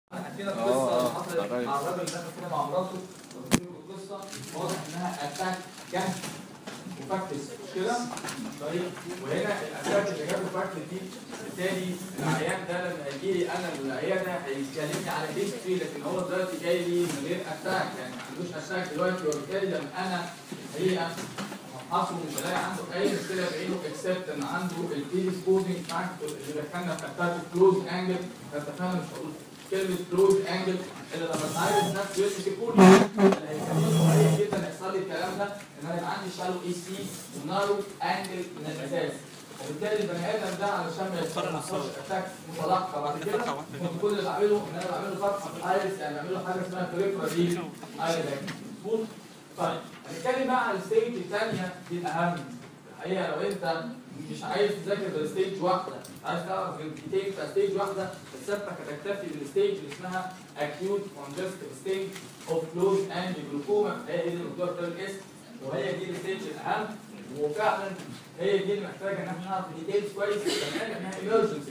عندنا آه، القصه اللي آه، حصلت عرفت. مع الراجل ده كده مع مراته قلت لكم القصه واضح انها اتاك جهل وفاكتس مش كده؟ طيب وهنا الاتاك اللي جابه فاكتس دي بالتالي العيان ده لما يجي لي انا العياده هيكلمني على هيستوري لكن هو دلوقتي جاي لي من غير اتاك يعني ما عندوش اتاك دلوقتي وبالتالي لما انا الحقيقه هفحصه مش هلاقي عنده اي مشكله بعينه اكسبت ان عنده البريسبوزنج فاكتور اللي دخلنا في اتاك كلوز انجل فاتفقنا مش هقول كلمه كلوز انجل اللي لما تعرف نفسه يمسك الكورنيا اللي هيخليني قليل جدا يحصل لي الكلام ده ان انا يبقى عندي شالو اي سي ونارو انجل من الاساس وبالتالي البني ادم ده علشان ما يحصلش اتاك متلقى بعد كده كنت كل اللي بعمله ان انا بعمله فتحه في الايرس يعني بعمل له حاجه اسمها بريكورا دي ايرس مظبوط طيب هنتكلم بقى على الستيج الثانيه دي الاهم الحقيقه لو انت مش عايز تذاكر غير ستيج واحده عايز تعرف الديتيل بتاع ستيج واحده فسيبتك هتكتفي بالستيج اللي اسمها acute congestive stage of closed angle glaucoma هي دي اللي مكتوبه في الاسم وهي دي الستيج الاهم وفعلا هي دي اللي محتاجه ان احنا نعرف ديتيلز كويس كمان انها ايمرجنسي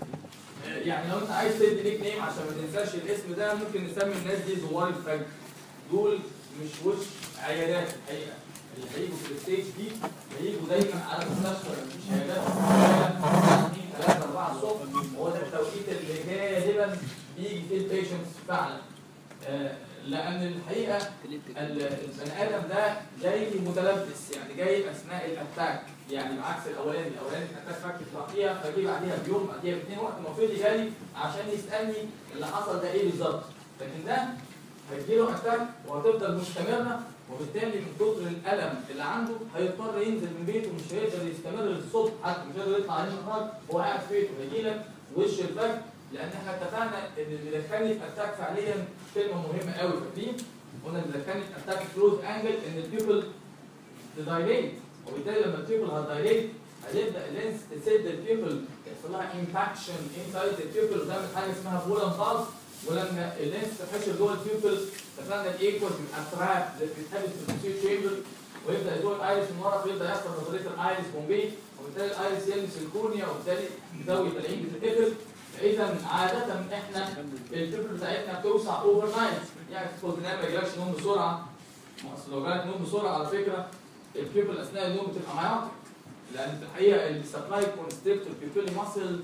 يعني لو انت عايز تدي ليك نيم عشان ما تنساش الاسم ده ممكن نسمي الناس دي زوار الفجر دول مش وش عيادات الحقيقه اللي هيجوا في الستيج دي هيجوا دايما على المستشفى مفيش عيادات اثنين ثلاثه اربعه الصبح وهو ده التوقيت اللي غالبا بيجي فيه البيشنتس فعلا آه، لان الحقيقه ال- البني ادم ده جاي متلبس يعني جاي اثناء الاتاك يعني بعكس الاولاني الاولاني الاتاك فكت بعديها فجي بعديها بيوم بعديها باثنين وقت المفروض يجي عشان يسالني اللي حصل ده ايه بالظبط لكن ده هيجيله اتاك وهتفضل مستمره وبالتالي من كتر الالم اللي عنده هيضطر ينزل من بيته مش هيقدر يستمر للصبح حتى مش هيقدر يطلع عليه النهار وهو قاعد في بيته هيجي لك وش الفجر لان احنا اتفقنا ان اللي دخلني في اتاك فعليا كلمه مهمه قوي فاكرين؟ قلنا اللي دخلني في اتاك كلوز انجل ان البيبل تدايليت وبالتالي لما البيبل هتدايليت هيبدا اللينس تسد البيبل يحصل لها امباكشن انسايد البيبل وتعمل حاجه اسمها فولن بالز ولما اللينس تحشر جوه البيبل اتفقنا الايكوز بيبقى تراب بيتحبس في السير تشامبر ويبدا يزور الايرس من ورا فيبدا يحصل نظريه الايرس بومبي وبالتالي الايرس يلمس الكورنيا وبالتالي زاويه العين بتتقفل فاذا عاده احنا البيبل بتاعتنا بتوسع اوفر نايت يعني تدخل تنام ما يجيلكش نوم بسرعه ما اصل لو جالك نوم بسرعه على فكره البيبل اثناء النوم بتبقى معاك لان في الحقيقه السبلاي كونستريكتور بيبل ماسل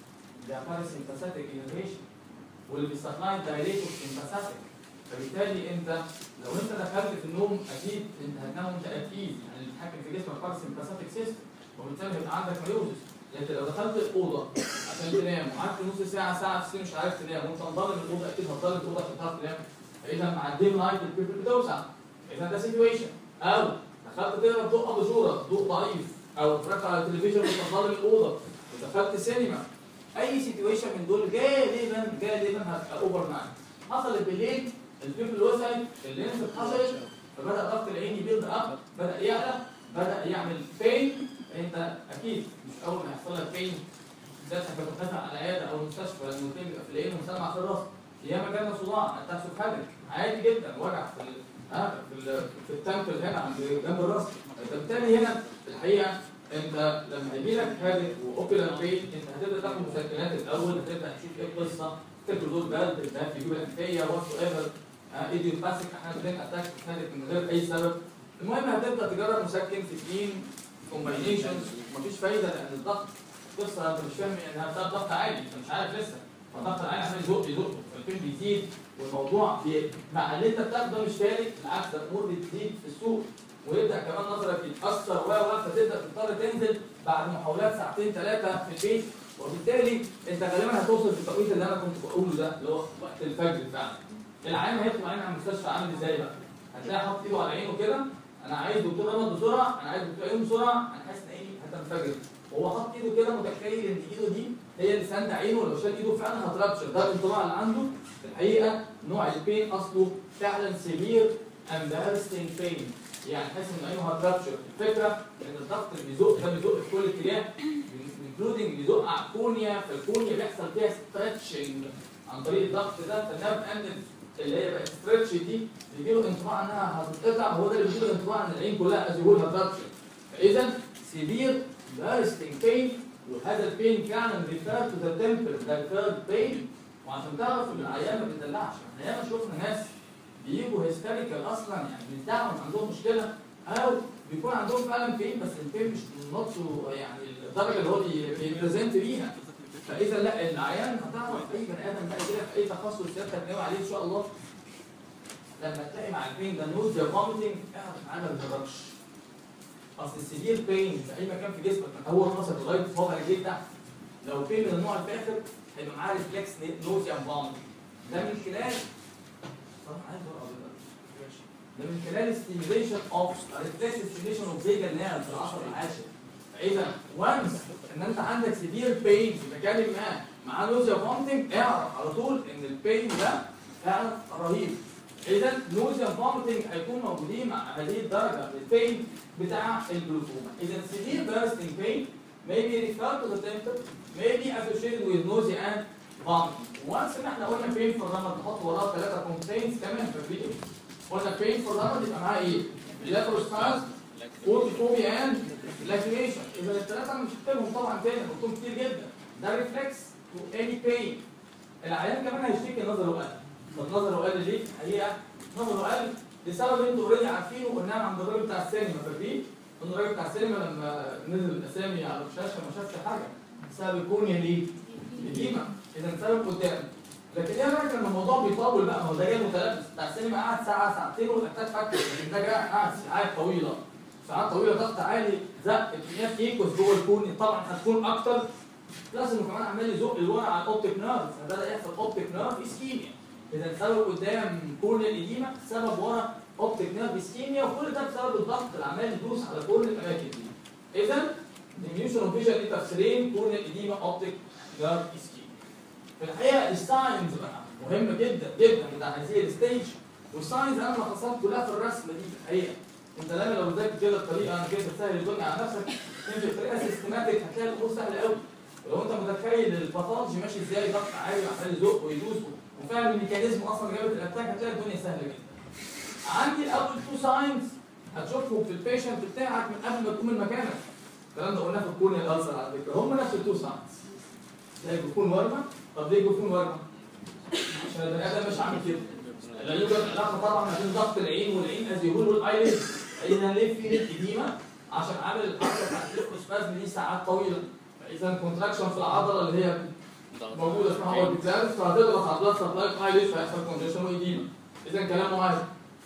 ده باراسمباثيك انرفيشن واللي بيسبلاي دايريتور سمباثيك فبالتالي انت لو انت دخلت في النوم اكيد انت هتنام وانت اكيد يعني اللي بيتحكم في جسمك باراسمباثيك سيستم وبالتالي هيبقى عندك ميوزس لكن لو دخلت الاوضه عشان تنام وقعدت نص ساعه ساعه في مش عارف تنام وانت مضلم الاوضه اكيد هتضلم الاوضه عشان تعرف تنام فاذا مع الديم لايت البيبل بتوسع اذا ده سيتويشن او دخلت تقرا ضوء اباجوره ضوء ضعيف او اتفرجت على التلفزيون وانت مضلم الاوضه ودخلت سينما اي سيتويشن من دول غالبا غالبا هتبقى اوفر نايت حصلت بالليل البيبل وسعت اللينس اتحشرت فبدا ضغط العين يبيلد اب بدا يعلى بدا يعمل بين انت اكيد مش اول ما يحصل لك بين بالذات انت بتتفق على العياده او المستشفى لان البين بيبقى في العين ومسمع في الراس ياما جالنا صداع انت حاجه عادي جدا وجع في ال... ها في ال... في التمبل هنا عند جنب الراس فبالتالي هنا الحقيقه انت لما يجي لك هادئ واوبيلر بين انت هتبدا تاخد مسكنات الاول هتبدا تشوف ايه القصه تاكل دول برد الباب في جيوب الانفيه وات ايفر ايديوباثيك احنا بنين اتاك هادئ من غير اي سبب المهم هتبدا تجرب مسكن في اثنين كومباينيشنز مفيش فايده لان الضغط قصه انت مش فاهم انها بتاع ضغط عالي انت مش عارف لسه فالضغط العالي عمال يزق يزق فالبين بيزيد والموضوع بي... مع اللي انت بتاخده مش فارق بالعكس ده الامور بتزيد في السوق ويبدا كمان نظرك يتاثر و و فتبدا تضطر تنزل بعد محاولات ساعتين ثلاثه في البيت وبالتالي انت غالبا هتوصل في التوقيت اللي انا كنت بقوله ده اللي هو وقت الفجر فعلا العيان هيطلع عين على المستشفى عامل ازاي بقى؟ هتلاقي حاطط ايده على عينه كده انا عايز دكتور امد بسرعه انا عايز دكتور عيون بسرعه انا حاسس ان عيني هتنفجر وهو حاطط ايده كده متخيل ان ايده دي هي اللي ساند عينه ولو شال ايده فعلا هترابشر ده الانطباع اللي عنده في الحقيقه نوع البين اصله فعلا سيفير امبارستنج بين يعني حاسس ان عينه هترابشر الفكره ان الضغط اللي بيزق ده بيزق في كل اتجاه انكلودنج بيزق على الكونيا فالكونيا بيحصل فيها ستريتشنج عن طريق الضغط ده فالنيرف اند اللي هي بقت ستريتش دي بيجي له انطباع انها هتتقطع هو ده اللي بيجي له انطباع ان العين كلها از يقول هترابشر فاذا سيفير bursting pain وهذا البين فعلا refer to the temple that felt pain وعشان تعرف ان العيان ما بيدلعش احنا ياما شفنا ناس بيجوا هيستيريكال اصلا يعني بيدعوا ان عندهم مشكله او بيكون عندهم فعلا بين بس البين مش نوت يعني الدرجه اللي هو بي- بيبريزنت بيها فاذا لا العيان هتعرف اي بني ادم بقى كده في اي تخصص سيادتك ناوي عليه ان شاء الله لما تلاقي مع البين ده نوز يا فوميتنج اعرف معاه ما بيهربش اصل السيفير بين في اي مكان في جسمك من اول راسك لغايه فوق رجليك تحت لو بين من النوع الفاخر هيبقى معاه ريفلكس نوز يا فوميتنج ده من خلال صراحه عايز ورقه بيضاء. ده من خلال ستيميليشن اوف ريفلكس ستيميليشن اوف فيجا نيرف في العصر العاشر فاذا وانس ان انت عندك سيفير بين في مكان ما مع نوزيا فومتنج اعرف على طول ان البين ده فعلا رهيب اذا نوزيا فومتنج هيكون موجودين مع هذه الدرجه من البين بتاع الجلوكوما اذا سيفير bursting pain may be referred to the symptom may be associated with nausea and vomiting once ان احنا قلنا pain for الرمد نحط وراه ثلاثه complaints كمان في الفيديو قلنا pain for الرمد يبقى معاه ايه؟ بلاتروستاز فوبيا اند لاكريشن اذا الثلاثه مش هكتبهم طبعا تاني هحطهم كتير جدا ده ريفلكس تو اني بين العيان كمان هيشتكي نظره قل طب نظره قل ليه؟ الحقيقه نظره قل لسبب انتوا اوريدي عارفينه قلناه عند الراجل بتاع السينما فاكرين؟ ان الراجل بتاع السينما لما نزل الاسامي على الشاشه ما شافش حاجه بسبب الكونيا ليه؟ القديمه اذا سبب قدام لكن ايه رايك لما الموضوع بيطول بقى ما هو ده جاي متلبس بتاع السينما قعد ساعه ساعتين والاتاك فك لكن ده جاي قعد ساعات طويله ساعات طويله ضغط عالي زق كميات ايكوس جوه الكون طبعا هتكون اكتر بلس انه كمان عمال يزق لورا على الاوبتيك نيرف فبدا يحصل اوبتيك نيرف اسكيميا اذا السبب قدام كون القديمه السبب ورا اوبتيك نيرف اسكيميا وكل ده بسبب الضغط اللي عمال يدوس على كل الاماكن دي اذا ديميوشن اوف فيجن ليه تفسيرين كون القديمه اوبتيك نيرف اسكيميا في الحقيقه الساينز بقى مهمه جدا جدا بتاع هذه الستيج والساينز انا لخصتها كلها في الرسمه دي في الحقيقه انت لما لو ذاكر كده الطريقه انا كده بتسهل الدنيا على نفسك تمشي بطريقه سيستماتيك هتلاقي الامور سهله قوي ولو انت متخيل الباثولوجي ماشي ازاي ضغط عالي وعمال يزق ويدوس وفاهم الميكانيزم اصلا جابت الاتاك هتلاقي الدنيا سهله جدا. عندي اول تو ساينز هتشوفهم في البيشنت بتاعك من قبل ما تقوم من مكانك. الكلام ده قلناه في الكورنيا الالسر على فكره هم نفس التو ساينز. تلاقي جفون ورمه طب ليه جفون ورمه؟ عشان البني ادم مش عامل كده. لا يوجد علاقه طبعا ما بين ضغط العين والعين از يقول والايلid فاذا ليه في القديمه عشان عامل الحركه بتاعت الاسبازم دي ساعات طويله فاذا كونتراكشن في العضله اللي هي موجوده اسمها اوربيتالز فهتضغط على البلاد سبلاي ايلid فيحصل كونجكشن واديمه اذا كلامه معايا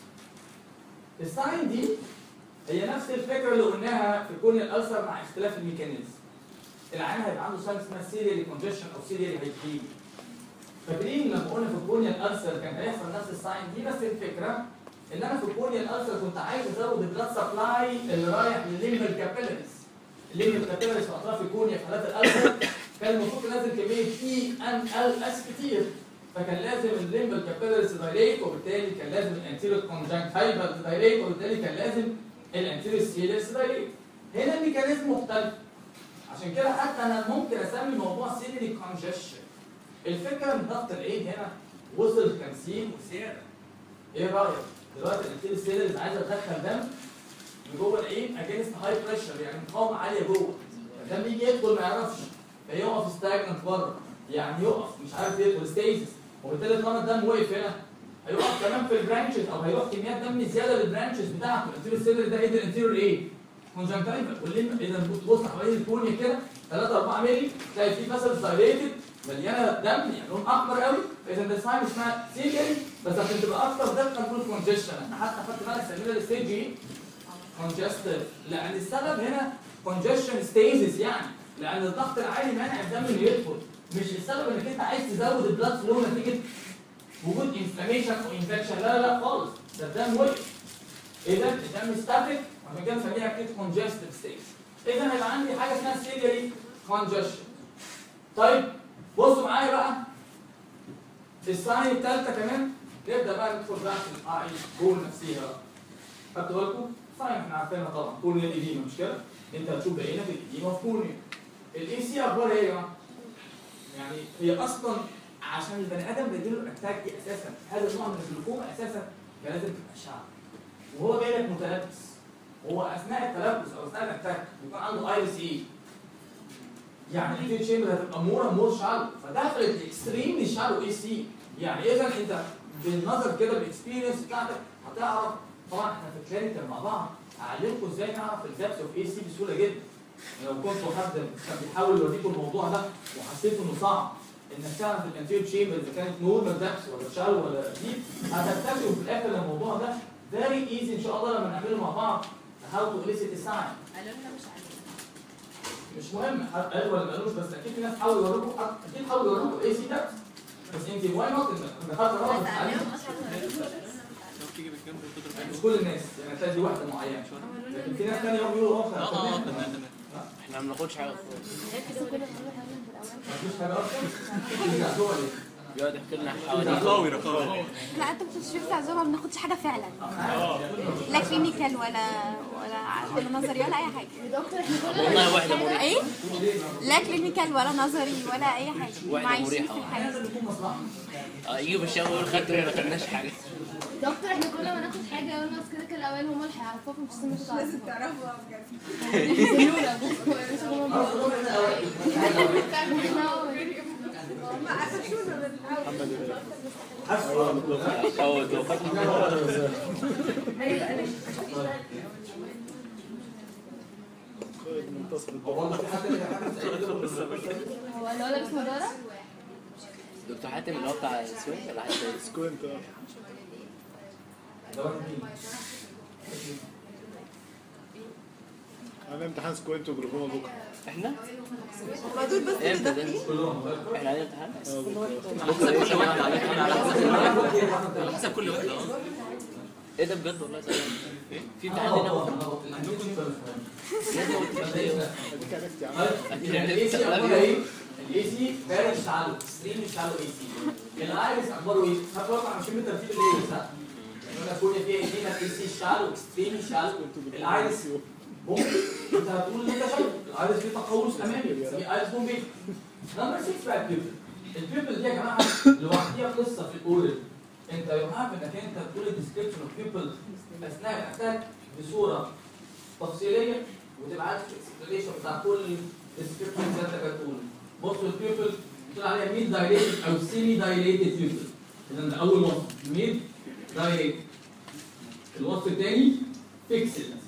الساين دي هي نفس الفكره اللي قلناها في كون الالسر مع اختلاف الميكانيزم العيان هيبقى عنده ساين اسمها سيريالي كونجكشن او سيريالي هايبرين فاكرين لما قلنا في الكونيا الالسر كان هيحصل نفس الساين دي بس الفكره ان انا في الكونيا الالسر كنت عايز ازود البلاد سبلاي اللي رايح للليمبل كابيلاريز الليمبل كابيلاريز في اطراف الكونيا في حالات الالسر كان المفروض نازل كميه اي ان ال اس كتير فكان لازم الليمبل كابيلاريز دايليت وبالتالي كان لازم الانتيريور كونجنكت هايبر دايليت وبالتالي كان لازم الانتيريور سيليس دايليت هنا الميكانيزم مختلف عشان كده حتى انا ممكن اسمي الموضوع سيلري كونجشن الفكره ان ضغط العين هنا وصل 50 وزياده ايه رايك؟ دلوقتي الانتيريور سيلز عايزه تدخل دم من جوه العين اجينست هاي بريشر يعني مقاومه عاليه جوه الدم يجي يدخل ما يعرفش فيقف ستاجنت بره يعني يقف مش عارف يدخل ستيزس وبالتالي طالما الدم وقف هنا هيقف كمان في البرانشز او هيروح كميات دم زياده للبرانشز بتاعته الانتيريور سيلر ده ايه ده الانتيريور ايه؟ كونجنكتيفا والليم اذا بتبص حوالين الكورنيا كده 3 4 مللي تلاقي في مثلا دايليتد مليانه دم يعني لون احمر قوي فاذا ده ساين اسمها سيجري بس عشان تبقى اكتر دقه نقول كونجيشن احنا حتى خدت بالك سمينا الستيج ايه؟ كونجستيف لان السبب هنا كونجيشن ستيزس يعني لان الضغط العالي مانع الدم انه يدخل مش السبب انك انت عايز تزود البلاد فلو نتيجه وجود انفلاميشن او انفكشن لا لا لا خالص ده الدم وقف اذا الدم ستاتيك عشان كده نسميها كده كونجستيف ستيج اذا هيبقى عندي حاجه اسمها سيريالي كونجشن طيب بصوا معايا بقى الساين الثالثه كمان نبدا بقى ندخل بقى في الاي جول نفسيها بقى خدتوا بالكم؟ ساين احنا عارفينها طبعا كورنيا القديمه مش كده؟ انت هتشوف بعينك القديمه في كورنيا الاي سي اخبارها ايه يا جماعه؟ يعني هي اصلا عشان البني ادم بيجيله الاتاك دي اساسا هذا النوع من الجلوكوما اساسا كان لازم تبقى اشعه وهو جاي لك متلبس هو اثناء التلبس او اثناء الاتاك بيكون عنده ايرس ايه؟ يعني الانتيريور تشامبر هتبقى مور مور شالو فدخلت اكستريملي شالو اي سي يعني اذا انت بالنظر كده بالاكسبيرينس بتاعتك هتعرف طبعا احنا في الكلينيكال مع بعض اعلمكم ازاي نعرف الدبس اوف اي سي بسهوله جدا لو كنتوا حد كان بيحاول يوريكم الموضوع ده وحسيتوا انه صعب انك تعرف الانتيريور تشامبر اذا كانت نورمال دبس ولا شالو ولا ديب هتكتشفوا في الاخر الموضوع ده فيري ايزي ان شاء الله لما نعمله مع بعض هاو تو اليسيت الساين قالوا لنا مش عارفين مش مهم حد قال ولا ما قالوش بس اكيد في ناس حاولوا يوريكم اكيد حاولوا يوريكم اي سي دبس بس انت واي نوت انك دخلت بس رابط عليهم اصلا قالوا لنا مش كل الناس يعني هتلاقي دي واحده معينه لكن في ناس ثانيه بيقولوا اه اه اه تمام. تمام تمام احنا ما بناخدش حاجه خالص مفيش حاجه اصلا ترجع جوه ليه؟ بيقعد يحكي لنا حوالي رقاوي رقاوي لا انت بتشوف بتاع زوما ما بناخدش حاجه فعلا لا كلينيكال ولا ولا ولا نظري ولا اي حاجه والله واحده مريحه ايه لا كلينيكال ولا نظري ولا اي حاجه واحدة عايشين مريحة في الحياه لازم يكون مصلحه اه يجوا في الشغل يقولوا خدتوا ايه ما خدناش حاجه دكتور احنا كل ما ناخد حاجه يقولوا لنا كده كده الاوائل هم اللي هيعرفوكم مش لازم لازم تعرفوا بجد يسالونا بس هم خلاص روح هنا أوائل. ما قفشونا من الاول حسوا اه لو هو والله في حد اللي حد سأل هو اللي هو لابس نضاره دكتور حاتم اللي هو بتاع السويس ولا حد تاني؟ سكوينت اه ده واحد مين؟ انا امتحان سكوينت وجلوكوما بكره احنا؟ ما دول بس اللي امتى ده؟ داخلين كلهم احنا علينا امتحان؟ اه بكره بكره كل واحد على امتحان على حسب كل واحدة اه ايه ده بجد والله صحيح في امتحان هنا بكره اديك عرفت يا عم الاي سي اخباره ايه؟ الاي سي بارد شعله ستريم شعله اي سي الايرس اخباره ايه؟ خدوا بالكم ماشيين بالترتيب الايرس ها؟ يعني انا كل فيها ايه اي سي شعله اكستريم شعله الايرس ممكن انت هتقول ان انت شايف الايرس فيه تقوس امامي بنسميه ايرس بومبي نمبر 6 بقى البيبل البيبل دي يا جماعه لوحديها قصه في الاورال انت يو هاف انك انت تقول الديسكربشن اوف بيبل اثناء الاتاك بصوره تفصيليه وتبقى عارف الاكسبلانيشن بتاع كل الديسكربشن اللي انت بتقوله بصوا البيبل بتقول عليها ميد دايليتد او سيمي دايليتد بيبل اذا ده اول وصف ميد دايليتد الوصف الثاني فيكسد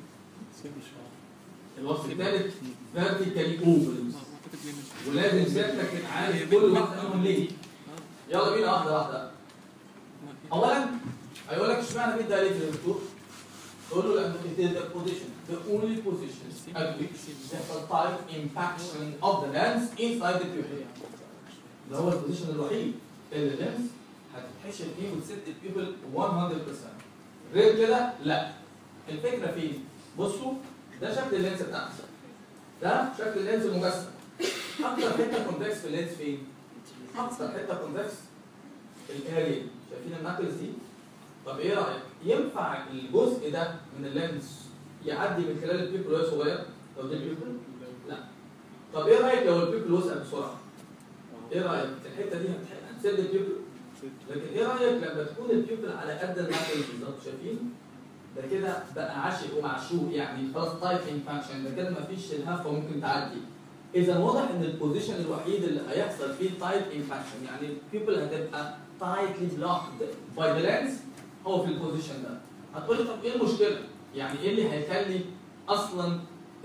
الوصف الثالث فيرتيكالي اوبن ولازم سيادتك تبقى عارف كل واحده منهم ليه يلا بينا واحده واحده اولا هيقول لك اشمعنى ميد دايليتد يا دكتور تقول له لانه it is the position the only position at which the fertile impaction of the lens inside the pupil ده هو البوزيشن الوحيد اللي اللينس هتتحشر فيه وتسد البيبل 100% غير كده لا الفكره فين؟ بصوا ده شكل اللينس بتاعنا ده شكل اللينس المجسم اكتر حته كونفكس في اللينس فين؟ اكتر حته كونفكس الاريا شايفين الناكلز دي؟ طب ايه رايك؟ ينفع الجزء ده من اللينس يعدي من خلال البيبل وهي صغير؟ لو دي البيبل؟ لا طب ايه رايك لو البيبل وسع بسرعه؟ ايه رايك؟ الحته دي هتح- هتسد البيبل؟ لكن ايه رايك لما تكون البيبل على قد الناكلز بالظبط شايفين؟ ده كده بقى عاشق ومعشوق يعني خلاص تايبنج فانكشن ده كده مفيش الهفه ممكن تعدي اذا واضح ان البوزيشن الوحيد اللي هيحصل فيه تايب انفكشن يعني البيبل هتبقى تايتلي بلوكد باي ذا لينس هو في البوزيشن ده هتقول لي طب ايه المشكله؟ يعني ايه اللي هيخلي اصلا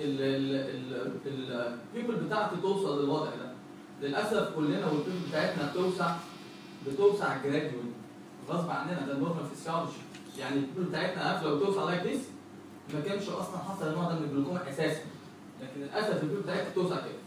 البيبل بتاعتي توصل للوضع ده؟ للاسف كلنا والبيبل بتاعتنا بتوسع بتوسع جراديولي غصب عننا ده نورمال فيسيولوجي يعني البيبل بتاعتنا عارف لو توسع لايك ذيس ما كانش اصلا حصل النوع ده من الجلوكوما اساسا لكن للاسف البيبل بتاعتنا بتوسع كده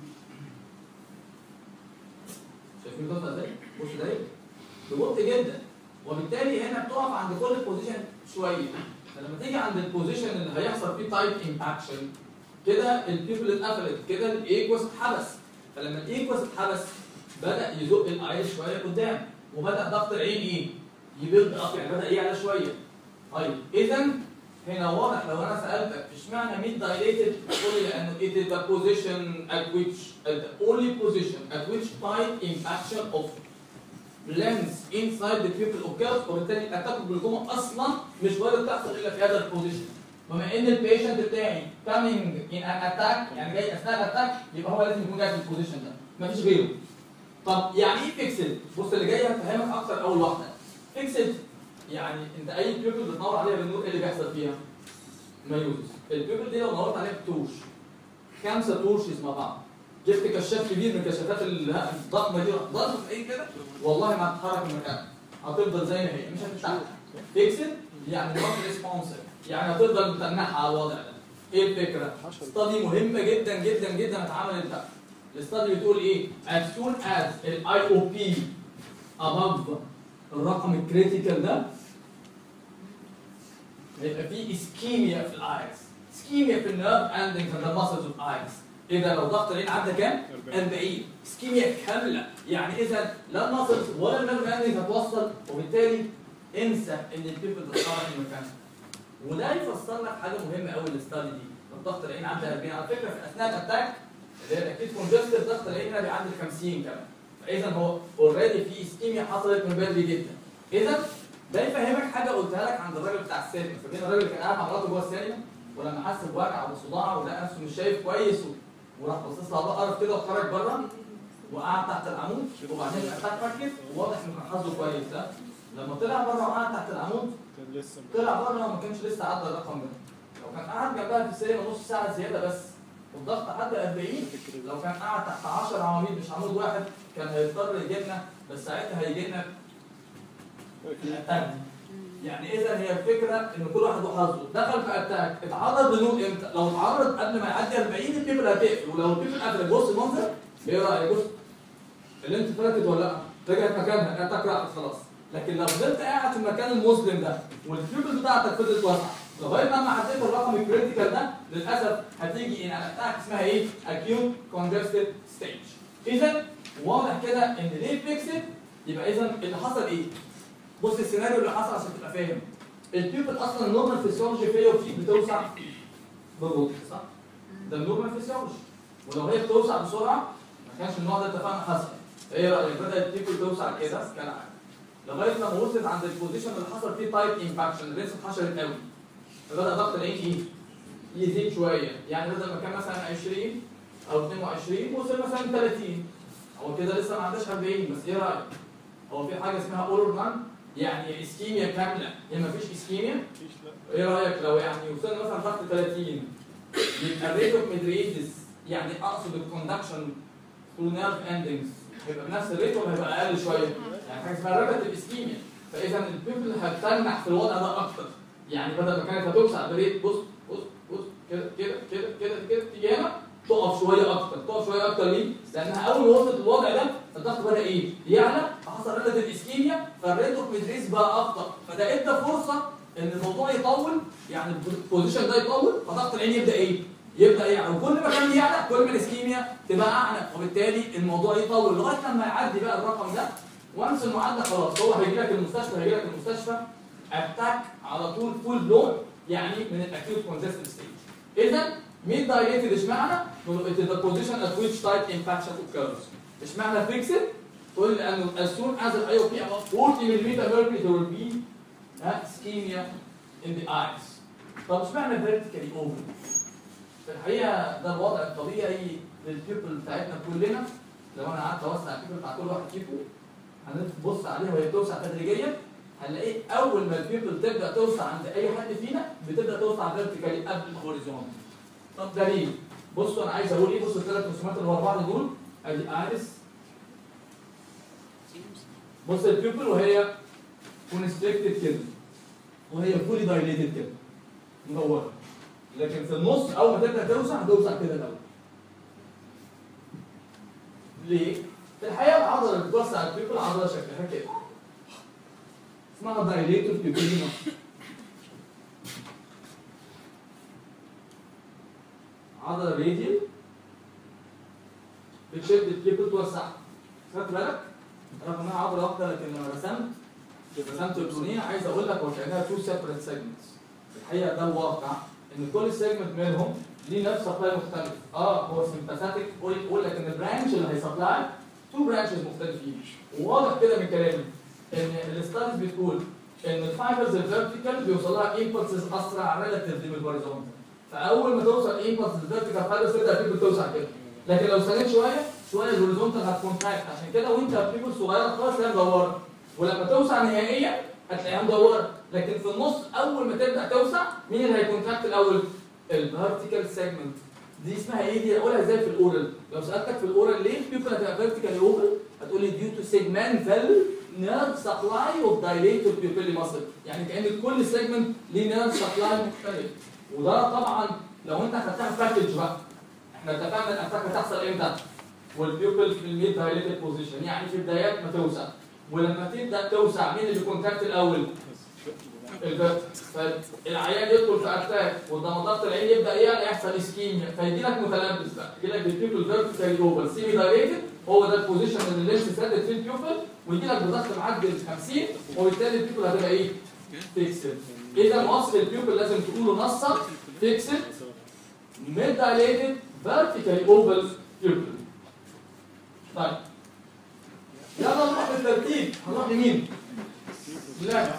شايفين بتوسع ازاي؟ بص ده ايه؟ ببطء جدا وبالتالي هنا بتقف عند كل بوزيشن شويه فلما تيجي عند البوزيشن اللي هيحصل فيه تايب امباكشن كده البيبل اتقفلت كده الايكوس اتحبس فلما الايكوس اتحبس بدا يزق الاير شويه قدام وبدا ضغط العين ايه؟ يبيلد اب يعني بدا يعلى شويه طيب اذا هنا واضح لو انا سالتك اشمعنى ميد دايليتد تقول لي لانه it is the position at which the only position at which tight impaction of lens inside the pupil occurs وبالتالي الاتاك بالجلوكوما اصلا مش وارد تحصل الا في هذا البوزيشن بما ان البيشنت بتاعي coming in an attack يعني جاي اثناء الاتاك يبقى هو لازم يكون جاي في البوزيشن ده مفيش غيره طب يعني ايه فيكسد؟ بص اللي جاي هفهمك اكتر اول واحده فيكسد يعني انت اي بيبل بتنور عليها بالنور ايه اللي بيحصل فيها؟ مايوزس البيبل دي لو نورت عليها بتوش خمسه تورشز مع بعض جبت كشاف كبير من الكشافات الضخمه دي ضغط في ايه كده والله ما هتتحرك من مكانها هتفضل زي ما هي مش هتتحرك فيكسد يعني نوت ريسبونسيف يعني هتفضل متنحه على الوضع ده ايه الفكره؟ استادي مهمه جدا جدا جدا اتعملت بقى الاستادي بتقول ايه؟ as soon as الاي او بي above الرقم الكريتيكال ده هيبقى في اسكيميا في الايز اسكيميا في النيرف اندنجز اند ماسلز اوف ايز ايه ده لو ضغط العين عدى كام؟ 40 اسكيميا كامله يعني اذا لا الماسلز ولا النيرف اندنجز هتوصل وبالتالي انسى ان البيبل تتحرك من مكانها وده يفسر لك حاجه مهمه قوي الاستادي دي لو ضغط العين عدى 40 على فكره في اثناء الاتاك اللي هي الاكيد كونجستد ضغط العين هنا بيعدي ال 50 كمان فاذا هو اوريدي في اسكيميا حصلت من بدري جدا اذا ده يفهمك حاجه قلتها لك عند الراجل بتاع السينما فاكرين الراجل اللي كان قاعد مع مراته جوه السينما ولما حس بوجع وصداع ولقى نفسه مش شايف كويس و- وراح باصص لها بقى قرف كده وخرج بره وقعد تحت العمود وبعدين الاتاك ركز وواضح انه كان حظه كويس ده لما طلع بره وقعد تحت العمود كان لسه طلع بره وما كانش لسه عدى الرقم ده لو كان قعد جنبها في السينما نص ساعه زياده بس والضغط عدى 40 لو كان قعد تحت 10 عواميد مش عمود واحد كان هيضطر يجي لنا بس ساعتها هيجي لنا الاتاك يعني اذا هي الفكره ان كل واحد وحظه دخل في اتاك اتعرض لنور امتى؟ لو اتعرض قبل ما يعدي 40 البيبل هتقفل ولو البيبل قفلت بص المنظر ايه رايك بص اللي انت فاتت ولا لا؟ رجعت مكانها الاتاك راحت خلاص لكن لو فضلت قاعد في المكان المظلم ده والبيبل بتاعتك فضلت واسعه لغايه لما عديت الرقم الكريتيكال ده للاسف هتيجي ان اتاك اسمها ايه؟ acute congested stage اذا واضح كده ان ليه فيكسد يبقى اذا اللي حصل ايه؟ بص السيناريو اللي حصل عشان تبقى فاهم البيبل اصلا النورمال فيسيولوجي فيا وفيك بتوسع ببطء صح؟ ده النورمال فيسيولوجي ولو هي بتوسع بسرعه ما كانش النوع ده اتفقنا حصل ايه رايك بدات البيبل توسع كده كالعاده لغايه لما وصلت عند البوزيشن اللي حصل فيه تايب امباكشن الريس اتحشرت قوي فبدا ضغط العين ايه؟ يزيد شويه يعني بدل ما كان مثلا 20 او 22 وصل مثلا 30 هو كده لسه ما عندهاش 40 بس ايه رايك؟ هو في حاجه اسمها اورمان يعني اسكيميا كامله يا ما فيش اسكيميا مفيش لا ايه رايك لو يعني وصلنا مثلا ضغط 30 يبقى الريت اوف ميدريتس يعني اقصد الكوندكشن ثرو نيرف اندنجز هيبقى بنفس الريت ولا هيبقى اقل شويه؟ يعني حاجه اسمها ريلاتيف اسكيميا فاذا البيبل هتتنح في الوضع ده اكتر يعني بدل ما كانت هتوسع بريت بص بص بص كده كده كده كده كده تيجي هنا تقف شويه اكتر تقف شويه اكتر ليه؟ لانها اول ما وصلت للوضع ده الضغط بدا ايه؟ يعلى فحصل ريلاتيف اسكيميا فالريت اوف ميدريس بقى اكتر فده ادى فرصه ان الموضوع يطول يعني البوزيشن ده يطول فضغط العين يبدا ايه؟ يبدا يعلى وكل ما كان بيعلى كل ما الاسكيميا تبقى اعلى وبالتالي الموضوع يطول لغايه لما يعدي بقى الرقم ده وانس انه عدى خلاص هو هيجي لك المستشفى هيجي لك المستشفى اتاك على طول فول بلو يعني من الاكيوت كونجستيف ستيج اذا مين دايليتد اشمعنى؟ it is the position at which type impaction occurs اشمعنى فيكسد؟ تقول لي لانه as soon as the IOP above 40 mm mercury there will be uh, ischemia in the eyes طب اشمعنى vertically over؟ في الحقيقه ده الوضع الطبيعي للبيبل بتاعتنا كلنا لو انا قعدت اوسع البيبل بتاع كل واحد فيكم هنبص عليها وهي بتوسع تدريجيا هنلاقي اول ما البيبل تبدا توسع عند اي حد فينا بتبدا توسع فيرتيكالي قبل الهوريزون طب دليل بصوا انا عايز اقول ايه بصوا الثلاث رسومات اللي ورا بعض دول ادي ايرس بص البيبل وهي كونستريكتد كده وهي فولي دايليتد كده مدوره لكن في النص اول ما تبدا توسع هتوسع كده الاول ليه؟ في الحقيقه العضله اللي بتوسع البيبل عضله شكلها كده اسمها دايليتور بيبلينا عضله راديال بتشد البيبل توسعها خدت بالك؟ رغم انها عضله واحده لكن لما رسمت رسمت البرونيه عايز اقول لك وكانها تو سيبريت سيجمنتس الحقيقه ده الواقع ان كل سيجمنت منهم ليه نفس سبلاي مختلف اه هو سمباثيك يقول لك ان البرانش اللي هيسبلاي تو برانشز مختلفين وواضح كده من كلامي ان الاستاديز بتقول ان الفايبرز الفيرتيكال بيوصل لها امبلسز اسرع ريلاتيف للهوريزونتال فاول ما توصل امبلس الفيرتيكال فايبرز تبدا بيبل توسع كده لكن لو استنيت شويه شويه الهوريزونتال هتكونتراكت عشان كده وانت بيبل صغيره خالص تلاقيها مدوره ولما توسع نهائيا هتلاقيها مدوره لكن في النص اول ما تبدا توسع مين اللي هيكونتراكت الاول؟ الفيرتيكال سيجمنت دي اسمها ايه دي اقولها ازاي في الاورال لو سالتك في الاورال ليه البيبل هتبقى فيرتيكال اوبن هتقول لي ديو تو سيجمنتال نيرف سبلاي اوف دايليتور بيبيلي ماسل يعني كان كل سيجمنت ليه نيرف سبلاي مختلف وده طبعا لو انت خدتها باكج بقى احنا اتفقنا ان الاتاك هتحصل امتى؟ والبيبل في الميد دايليتد بوزيشن يعني في بدايات ما توسع ولما تبدا توسع مين اللي كونتاكت الاول؟ الفيرت فالعيان يدخل في اتاك وضغط العين يبدا يعلى يحصل اسكيميا فيجي لك متلبس بقى يجي لك البيبل فيرتيكال اوفر سيمي دايليتد هو ده البوزيشن اللي اللينس سادت فيه البيوبل ويجي لك بضغط معدي ال 50 وبالتالي البيبل هتبقى ايه؟ فيكسد اذا وصف البيوبل لازم تقوله نصا فيكسد ميد دايليتد فيرتيكال اوفر بيوبل طيب يلا نروح بالترتيب هنروح لمين؟ لا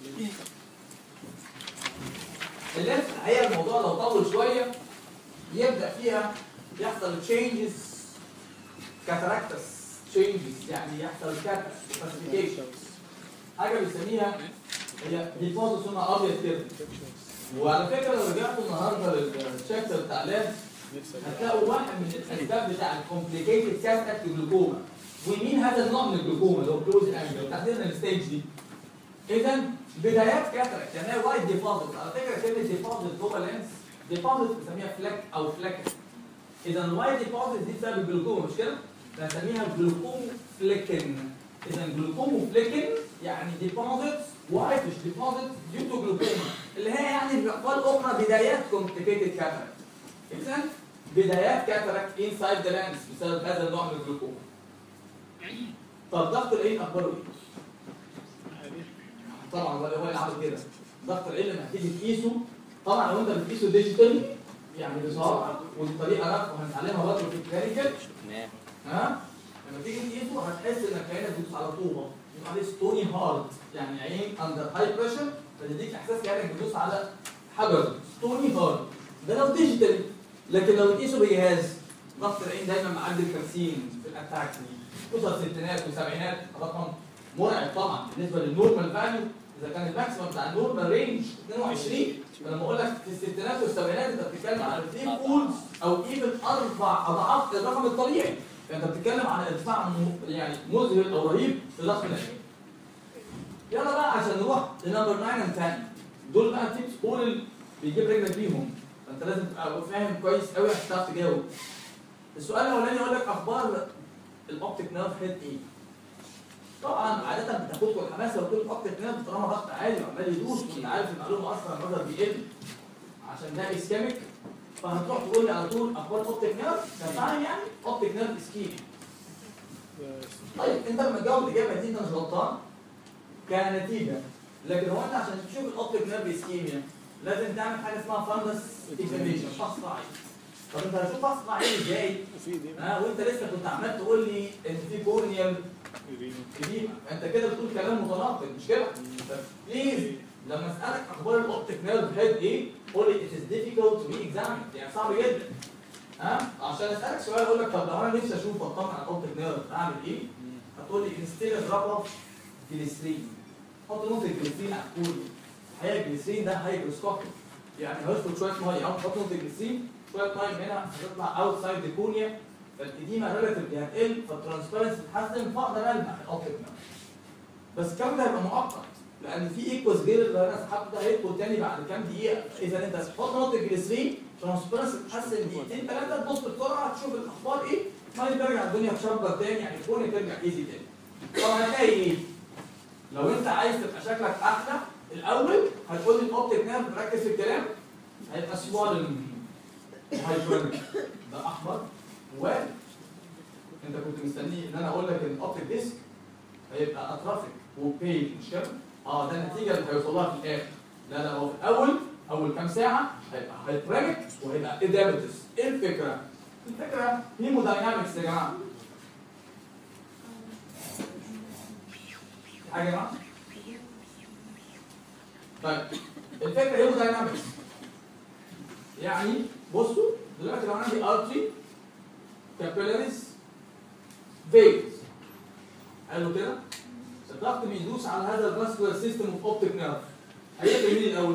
اللينس الحقيقه الموضوع لو طول شويه يبدا فيها يحصل تشينجز كاتاراكتس تشينجز يعني يحصل كلاسيفيكيشن حاجه بنسميها هي ديبوزيت لونها ابيض كده وعلى فكره لو رجعتوا النهارده للشابتر بتاع لاب هتلاقوا واحد من الاسباب بتاع الكومبليكيتد كاتاراكت جلوكوما ومين هذا النوع من الجلوكوما اللي هو كلوز انجل تحديدا الستيج دي اذا بدايات كاتاراكت يعني هي وايت ديبوزيت على فكره كلمه ديبوزيت جوه اللينس ديبوزيت بنسميها فلك او فلك اذا الوايت ديبوزيت دي بسبب الجلوكوما مش كده؟ بنسميها جلوكوم فليكن اذا جلوكوم فليكن يعني ديبوزيت وايت مش ديبوزيت ديو تو جلوكوما اللي هي يعني في اقوال اخرى بدايات كومبليكيتد كاتاراكت اذا بدايات كاتاراكت انسايد ذا لانس بسبب هذا النوع من الجلوكوما طب ضغط العين اخباره ايه؟ طبعا ولا هو اللي عامل كده ضغط العين لما هتيجي تقيسه طبعا لو انت بتقيسه ديجيتال يعني بصراحه ودي طريقه رفع وهنتعلمها برضه في الكلينيكال ها لما تيجي تقيسه هتحس انك عينك بتدوس على طوبه يبقى عليه ستوني هارد يعني عين اندر هاي بريشر فتديك احساس كانك بتدوس على حجر ستوني هارد ده لو ديجيتال لكن لو تقيسه بجهاز ضغط العين دايما معدي ال 50 في الاتاك دي توصل ستينات وسبعينات رقم مرعب طبعا بالنسبه للنورمال فاليو اذا كان الماكسيمم بتاع النورمال رينج 22 فلما اقول لك في الستينات والسبعينات انت بتتكلم على اثنين فولز او ايفن اربع اضعاف الرقم الطبيعي فانت بتتكلم على ارتفاع م- يعني مذهل او رهيب في ضغط العين. يلا بقى عشان نروح لنمبر 9 اند 10 دول بقى تيبس كل اللي بيجيب رجلك بيهم فانت لازم تبقى فاهم كويس قوي عشان تعرف تجاوب. السؤال الاولاني يقول لك اخبار الاوبتيك نيرف هيد ايه؟ طبعا عاده بتاخدكم الحماسه وتقول الاوبتيك نيرف طالما ضغط عالي وعمال يدوس وانت عارف المعلومه اصلا النظر بيقل عشان ده اسكاميك فهتروح تقول لي على طول اخبار اوبتيك نيرف كفاهم يعني اوبتيك نيرف اسكيميك طيب انت لما تجاوب الاجابه دي انت مش غلطان كنتيجه لكن هو انت عشان تشوف الاوبتيك نيرف اسكيميا لازم تعمل حاجه اسمها فاندس اكزاميشن فحص رعي طب انت هتشوف فحص رعي ازاي؟ ها وانت لسه كنت عمال تقول لي ان في كورنيال كريمه انت كده بتقول كلام متناقض مش كده؟ طب بليز لما اسالك اخبار الاوبتيك نيرف هيد ايه؟ قول لي it is difficult to be examined يعني صعب جدا ها عشان اسالك سؤال اقول لك طب لو انا نفسي اشوف اطمن على الاوبتيك نيرف اعمل ايه؟ هتقول لي انستيل دروب اوف جليسرين حط نقطه جليسرين على الكول الحقيقه الجليسرين ده هيجروسكوبيك يعني هيشرب شويه ميه او حط نقطه جليسرين شويه ميه هنا هتطلع اوتسايد ذا كونيا فالاديمه ريلاتيفلي هتقل فالترانسبيرنسي تتحسن فاقدر المح الاوبتيك نيرف بس الكلام ده هيبقى مؤقت لان في ايكوز غير اللي انا سحبته ده هيدخل تاني بعد كام دقيقه اذا انت تحط نقطه جليسرين ترانسبيرنسي تتحسن دقيقتين ثلاثه تبص بسرعه تشوف الاخبار ايه بعدين ترجع الدنيا تشبر تاني يعني الكون ترجع ايزي تاني طب هتلاقي ايه؟ لو انت عايز تبقى شكلك احلى الاول هتقول لي الاوبتيك نيرف ركز في الكلام هيبقى سوالن هايبرنك ده احمر وارد انت كنت مستني ان انا اقول لك ان الاوبتيك ديسك هيبقى اترافيك وبيل مش كده؟ اه ده النتيجه اللي هيوصل لها في الاخر لا لا هو في الاول اول كام ساعه هيبقى هايبرنك وهيبقى ادابتس ايه الفكره؟ الفكره هيموداينامكس يا جماعه حاجه يا جماعه طيب الفكره هيموداينامكس يعني بصوا دلوقتي لو عندي ارتري كابيلاريز فيز قالوا كده الضغط بيدوس على هذا الفاسكولار سيستم اوف اوبتيك نيرف هيقفل مين الاول؟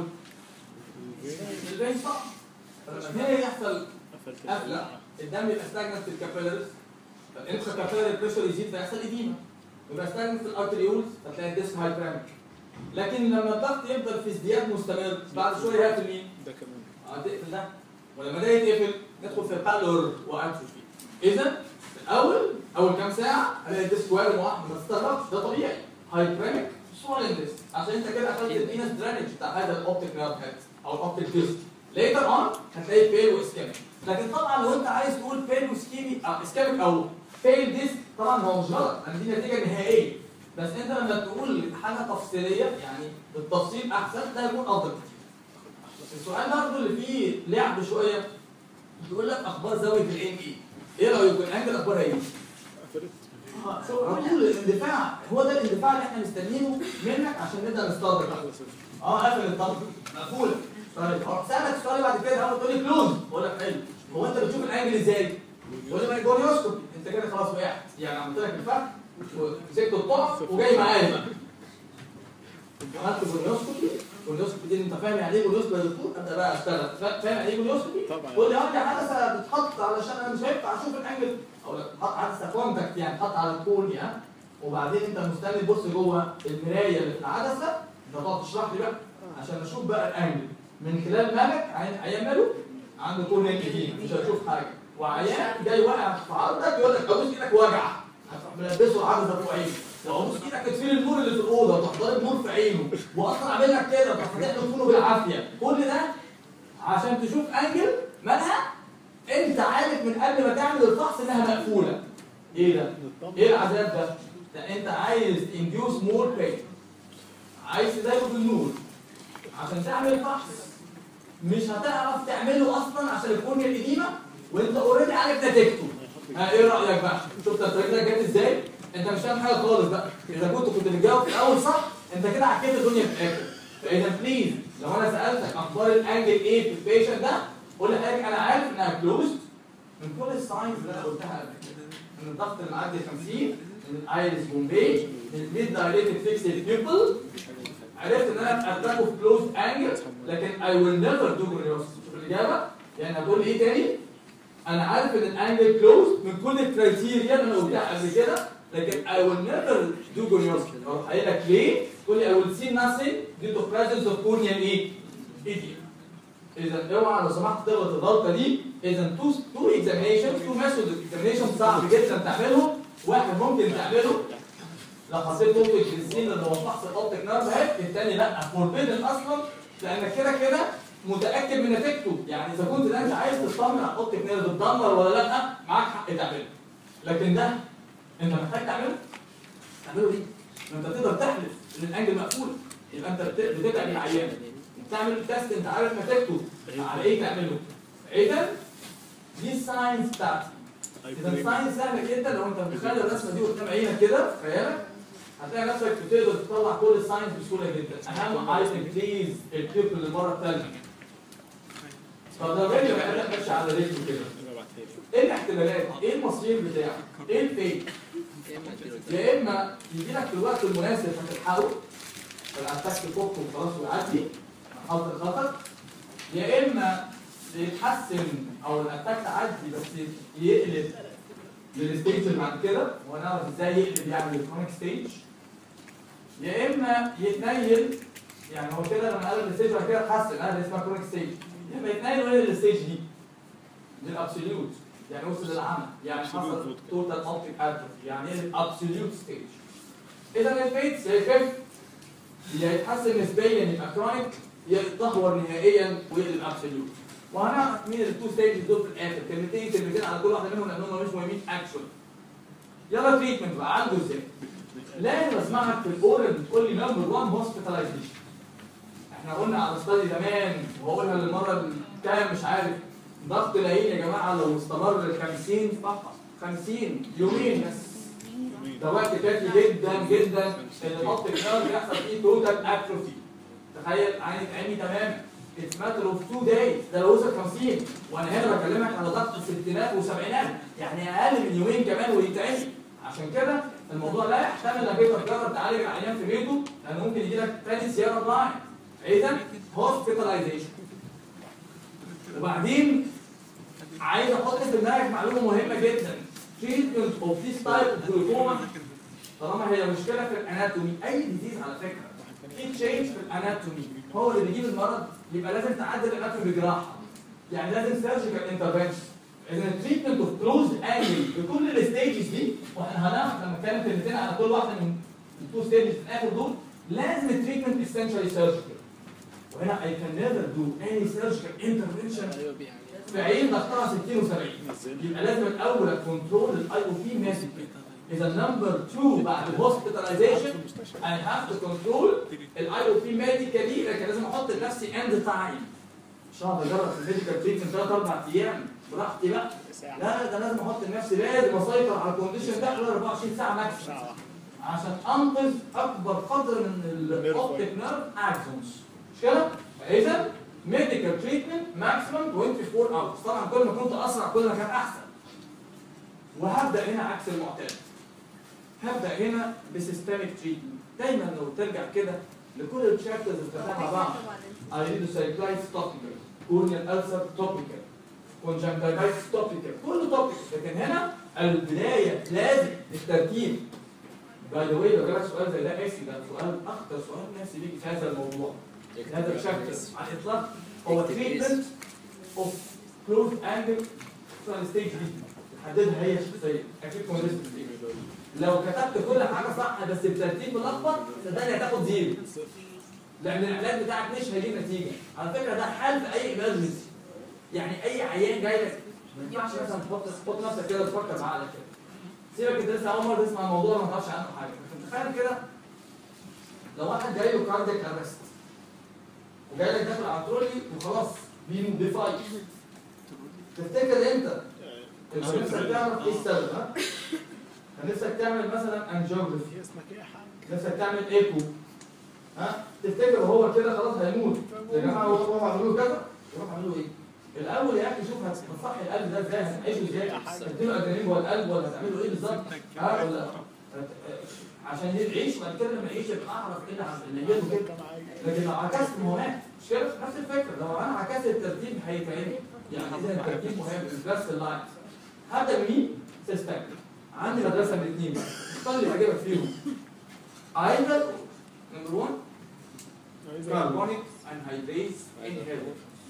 الفين صح فلما هنا يحصل قفله الدم يبقى ستاجنت في الكابيلاريز فالانترا كابيلاري بريشر يزيد فيحصل اديمه يبقى ستاجنت في الارتريولز فتلاقي الديسك هايبراميك لكن لما الضغط يفضل في ازدياد مستمر بعد شويه هيقفل مين؟ ده كمان اه تقفل ده ولما ده يتقفل ندخل في البالور واتروفي اذا في الاول اول كام ساعه الاقي الديسك وارم واحد ما تستغربش ده طبيعي هايبراميك سوالندس عشان انت كده قفلت الفينس درينج بتاع هذا الاوبتيك نيرف هيد او الاوبتيك ديسك ليتر اون هتلاقي فيل واسكاميك لكن طبعا لو انت عايز تقول فيل واسكيمي او اسكاميك او فيل ديسك طبعا هو مش غلط لان دي نتيجه نهائيه بس انت لما تقول حاجه تفصيليه يعني بالتفصيل احسن ده هيكون افضل كتير السؤال برضه اللي فيه لعب شويه بيقول لك اخبار زاويه العين ايه؟ ايه رايكم الانجل اخبارها ايه؟ قفلت على طول الاندفاع هو ده الاندفاع اللي احنا مستنيينه منك عشان نبدا نستدرك واحدة صفر اه قفل الضغط مقفوله طيب هروح سالك السؤال بعد كده اول تقول لي كلوز بقول لك حلو هو انت بتشوف الانجل ازاي؟ تقول لي ما جونيوسكوبي انت كده خلاص وقعت يعني عملت لك الفرق ومسكت الطرف وجاي معايا بقى عملت جونيوسكوبي جونيوسكوبي دي انت فاهم يعني ايه جونيوسكوبي يا دكتور؟ ابدا بقى اشتغل فا- فاهم يعني ايه جونيوسكوبي؟ طبعا. تقول لي اه دي عدسه بتتحط علشان انا مش هينفع اشوف الانجل اقول لك حط عدسه كونتاكت يعني تحط على الكورنيا وبعدين انت مستني تبص جوه المرايه اللي في العدسه انت تقعد تشرح لي بقى عشان اشوف بقى الانجل من خلال مالك عين عيان ماله عنده كورنيا كتير مش هتشوف حاجه وعيان جاي واقع في عرضك يقول لك ابوس ايدك وجع هتروح ملبسه العدسه فوق عينه لو ابوس ايدك تطفي النور اللي في الاوضه وتروح ضارب نور في عينه واصلا عامل لك كده تروح فاتح له فونه بالعافيه كل ده عشان تشوف انجل مالها انت عارف من قبل ما تعمل الفحص انها مقفوله ايه ده؟ ايه العذاب ده؟ ده انت عايز induce more pain عايز تزود النور عشان تعمل فحص مش هتعرف تعمله اصلا عشان الكورنيا القديمه وانت اوريدي عارف نتيجته ها ايه رايك بقى؟ شفت الطريقه جت ازاي؟ انت مش فاهم حاجه خالص بقى اذا كنت كنت بتجاوب في الاول صح انت كده عكيت الدنيا في الاخر فاذا بليز لو انا سالتك اخبار الانجل ايه في البيشنت ده قول لي حضرتك انا عارف انها كلوزد من كل الساينز اللي انا قلتها قبل كده من الضغط اللي معدي 50 من الايرس بومبي من الميد دايليتد فيكسد بيبل عرفت ان انا اتراكه في كلوز انجل لكن I will never do curiosity شوف الاجابه يعني هتقول لي ايه تاني؟ انا عارف ان الانجل كلوز من كل الكرايتيريا اللي انا قلتها قبل كده لكن I will never do curiosity اروح قايل لك ليه؟ تقول لي I will see nothing due to presence of corneal ايه؟ idiom اذا اوعى لو سمحت تغلط الغلطه دي اذا تو تو اكزامينشن تو ميثود اكزامينشن صعب جدا تعملهم واحد ممكن تعمله لو حطيت نقطه بنزين اللي هو فحص الاوبتيك نيرف هيد الثاني لا فوربيدن اصلا لانك كده كده متاكد من نتيجته يعني اذا كنت ده انت عايز تطمن على الاوبتيك نيرف بتدمر ولا لا معاك حق تعمله لكن ده انت محتاج تعمله تعمله ليه؟ ما انت تقدر تحلف ان الانجل مقفول يبقى انت بت- بتدعي العيان تعمل تيست انت عارف نتيجته على ايه تعمله اذا دي الساينس بتاعتي اذا الساينس سهل جدا لو انت متخيل الرسمه دي قدام عينك كده في خيالك هتلاقي نفسك بتقدر تطلع كل الساينس بسهوله جدا اهم ايتم بليز البيبل للمره الثانيه طب لو رجل بقى ماشي على رجله كده ايه الاحتمالات؟ ايه المصير بتاعك؟ ايه الفيك؟ يا اما يجي لك في الوقت المناسب هتلحقه فالاتاك تفك وخلاص ويعدي حط الخطر يا اما يتحسن او الاتاك تعدي بس يقلب للستيج اللي بعد كده وهنعرف ازاي يقلب يعني للكرونيك ستيج يا اما يتنيل يعني هو كده لما قلب الستيج بعد كده اتحسن قلب اسمها كرونيك ستيج يا اما يتنيل ويقلب للستيج دي للابسوليوت يعني وصل للعمى يعني حصل توتال اوبتيك اتروفي يعني ايه الابسوليوت ستيج اذا الفيتس يخف يا يتحسن نسبيا يبقى كرونيك يا يتدهور نهائيا ويقلب ابسوليوت وهنعرف مين التو ستيجز دول في الاخر كلمتين كلمتين على كل واحده منهم لانهم مش مهمين اكشوال يلا تريتمنت بقى عنده ازاي لازم اسمعك في الاورال بتقول لي نمبر 1 هوسبيتاليزيشن احنا قلنا على ستادي زمان وهقولها للمره الكام مش عارف ضغط العين يا جماعه لو استمر ل 50 فقط 50 يومين بس ده وقت كافي جدا جدا ان الاوبتيك نيرف يحصل فيه توتال اتروفي تخيل عيني عيني تمام اتس ماتر اوف تو دايز ده لو وصل 50 وانا هنا بكلمك على ضغط الستينات وسبعينات يعني اقل من يومين كمان ويتعمل عشان كده الموضوع لا يحتمل انك انت تجرب تعالج العيان في بيته لان ممكن يجي لك تاني سياره بلاين اذا هوسبيتاليزيشن وبعدين عايز احط في دماغك معلومه مهمه جدا treatment of this type of glaucoma طالما هي مشكله في الاناتومي اي ديزيز على فكره في تشينج في الاناتومي هو اللي بيجيب المرض يبقى لازم تعدل الاناتومي بجراحه يعني لازم سيرجيكال انترفنشن اذا التريتمنت اوف كلوز انجل بكل الستيجز دي واحنا هنعرف لما نتكلم كلمتين على كل واحده من التو ستيجز في الاخر دول لازم التريتمنت اسينشالي سيرجيكال وهنا I can never do any surgical intervention ايوه يعني في عين ضغطها 60 و70 يبقى لازم الاول كنترول الاي او بي ماسك اذا نمبر 2 بعد الهوسبيتاليزيشن I have to control الاي او بي ميديكالي لكن لازم احط لنفسي اند تايم مش هقعد اجرب في الميديكال تريتمنت ثلاث اربع ايام براحتي بقى لا لا ده لازم احط لنفسي لازم اسيطر على الكونديشن ده خلال 24 ساعه ماكسيمم عشان انقذ اكبر قدر من الاوبتيك نيرف اكسونز مش كده؟ اذا ميديكال تريتمنت ماكسيمم 24 اورز طبعا كل ما كنت اسرع كل ما كان احسن وهبدا هنا عكس المعتاد هبدا هنا بسيستميك تريتمنت دايما لو ترجع كده لكل الشابترز اللي فتحناها مع بعض ايريدوسايكلايتس توبيكال كورنيال ألسر توبيكال كونجنكتيفايتس توبيكال كله توبيكال لكن هنا البدايه لازم الترتيب باي ذا واي لو جالك سؤال زي ده نفسي ده سؤال اخطر سؤال نفسي بيجي في هذا الموضوع هذا الشابتر على الاطلاق هو تريتمنت اوف كلوز انجل ستيج دي تحددها هي الشخصيه اكيد كونجستيف لو كتبت كل حاجه صح بس بترتيب ملخبط صدقني هتاخد زيرو لان العلاج بتاعك مش هيجيب نتيجه على فكره ده حل في اي ايمرجنسي يعني اي عيان جاي لك ما ينفعش مثلا تحط تحط نفسك كده تفكر بعقلك كده سيبك انت لسه اول مره تسمع الموضوع ما تعرفش عنه حاجه لكن تخيل كده لو واحد جاي له كارديك ارست وجاي لك داخل على الترولي وخلاص بيموديفاي تفتكر انت انت نفسك تعرف ايه السبب ها؟ كان نفسك تعمل مثلا انجيوجرافي في اسمك ايه يا حاج؟ نفسك تعمل ايكو ها تفتكر هو كده خلاص هيموت يا جماعه هو هو عملوا كذا يروح عملوا ايه؟ الاول يا اخي شوف هتصحي القلب ده ازاي هتعيشه ازاي؟ هتديله ادرينالين جوه القلب ولا هتعمله ايه بالظبط؟ ها ولا عشان يعيش بعد كده لما يعيش يبقى اعرف ايه اللي عم- اللي هيجيله كده لكن لو عكست ما هو مات مش كده نفس الفكره لو انا عكست الترتيب هيتعمل يعني اذا الترتيب مهم البلاس اللايت هبدا بمين؟ سيستم عندي مدرسه من اثنين بقى اختار اللي يعجبك فيهم ايضا نمبر 1 كاربونيك انهيدريز انهيبيتور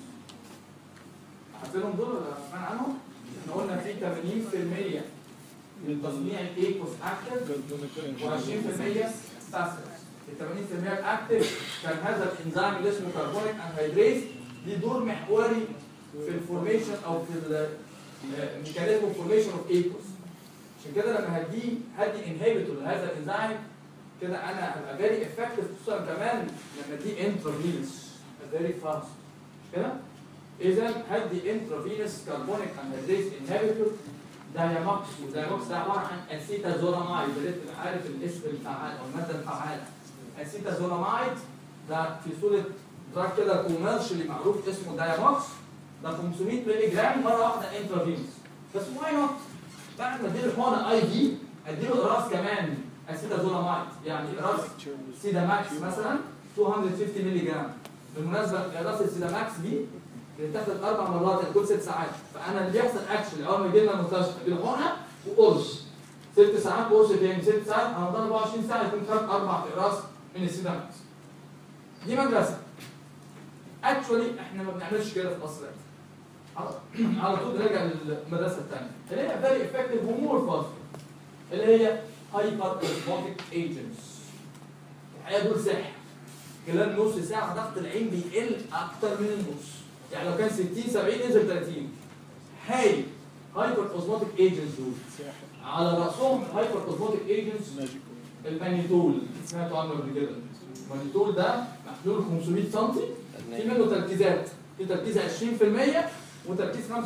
حاطينهم دول ولا سمعنا عنهم؟ احنا قلنا في 80% من تصنيع الايكوس اكتف و20% باسف ال 80% الاكتف كان هذا الانزيم اللي اسمه كربونيك انهيدريز ليه دور محوري في الفورميشن او في الميكانيزم فورميشن اوف ايكوس عشان كده لما هدي هدي انهبيتور لهذا الانزيم كده انا هبقى فيري افكتيف خصوصا كمان لما دي انترافينس فيري فاست مش كده؟ اذا هدي انترافينس كربونيك انهيدريز انهبيتور داياموكس وداياموكس ده عباره عن اسيتازولامايد اللي انت عارف الاسم الفعال او الماده الفعاله اسيتازولامايد ده في صوره دراج كده كوميرشلي معروف اسمه داياموكس ده 500 مللي جرام مره واحده انترافينس بس واي نوت بعد ما اديله حقنه اي في اديله قراص كمان اسيتازولامايد يعني قراص سيداماكس مثلا 250 مللي جرام بالمناسبه قراص السيداماكس دي بتاخد اربع مرات يعني كل ست ساعات فانا اللي بيحصل اكشن اول ما يجي لنا المستشفى اديله حقنه وقرص ست ساعات قرص تاني ست ساعات على مدار 24 ساعه يكون خد اربع اقراص من السيداماكس دي مدرسه اكشولي احنا ما بنعملش كده في مصر على- على طول نرجع للمدرسه الثانيه اللي هي فيري افكتيف ومور فاست اللي هي هايبر اوزموتيك ايجنتس الحقيقه دول سحر خلال نص ساعه ضغط العين بيقل اكتر من النص يعني لو كان 60 70 ينزل 30 هاي هايبر اوزموتيك ايجنتس دول ساحر على راسهم هايبر اوزموتيك ايجنتس ماجيكو المانيتول سمعتوا عنه قبل كده المانيتول ده محلول 500 سم في منه تركيزات في تركيز 20% وتركيز 25%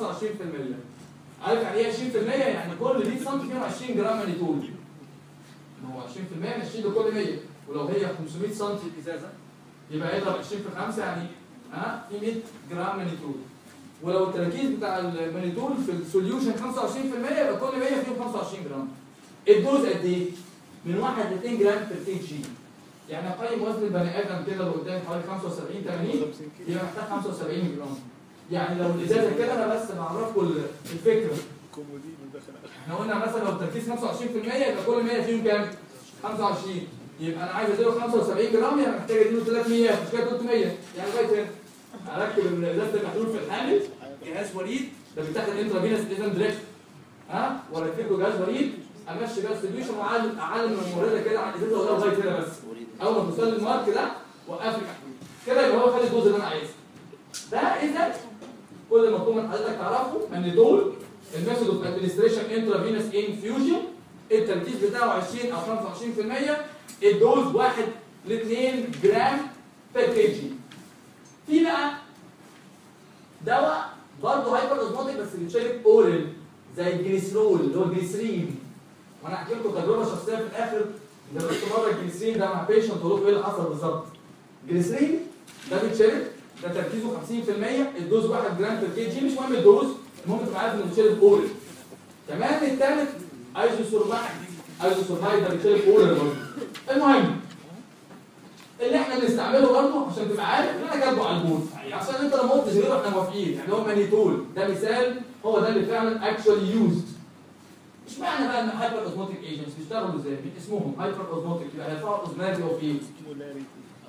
عارف يعني ايه 20% يعني كل 100 سم فيهم 20 جرام مانيتول ما هو 20% من 20 لكل 100 ولو هي 500 سم ازازه يبقى اضرب 20 في 5 يعني ها في 100 جرام مانيتول ولو التركيز بتاع المانيتول في السوليوشن 25% يبقى كل 100 فيهم 25 جرام الدوز قد ايه؟ من 1 ل 2 جرام في 2 جي يعني قيم وزن البني ادم كده لو قدامي حوالي 75 80 50 كيلو يبقى محتاج 75 جرام يعني لو الازازه كده انا بس بعرفكم الفكره كومودين وداخل احنا قلنا مثلا لو التركيز 25% يبقى كل 100 فيهم كام؟ 25 يبقى انا عايز اديله 75 جرام يعني محتاج اديله 300 مش كده 300 يعني لغايه هنا اركب ازازه المحلول في الحامل جهاز وريد ده بيتاخد انترافينس اذا دريكت ها واركب له جهاز وريد امشي بقى السوليوشن واعلم اعلم الممرضه كده على الازازه ولا لغايه هنا بس اول ما توصل للمارك ده وقف لي محلول كده يبقى هو خد الدوز اللي انا عايزها ده اذا كل مطلوب من حضرتك تعرفه ان دول الميثود اوف ادمنستريشن انترافينس انفيوجن التركيز بتاعه 20 او 25% الدوز 1 ل 2 جرام بير كي جي في بقى دواء برضه هايبر اوزموتيك بس بيتشرب اورال زي الجليسرول اللي هو الجليسرين وانا هحكي لكم تجربه شخصيه في الاخر جربت مره الجليسرين ده مع بيشنت وقلت له ايه اللي حصل بالظبط جليسرين ده بيتشرب ده تركيزه 50% الدوز 1 جرام بير كي جي مش مهم الدوز المهم تبقى عارف انه بيتشرب اورال كمان الثالث ايزوسوربايد ايزوسوربايد ده بيتشرب اورال برضه المهم اللي احنا بنستعمله برضه عشان تبقى عارف ان انا كاتبه على البورد عشان انت لما قلت غيره احنا موافقين يعني هو مانيتول ده مثال هو ده اللي فعلا اكشولي يوزد مش معنى بقى ان هايبر اوزموتيك ايجنتس بيشتغلوا ازاي؟ من اسمهم هايبر اوزموتيك يبقى هيرفعوا اوزماليتي اوف ايه؟ كيمولاريتي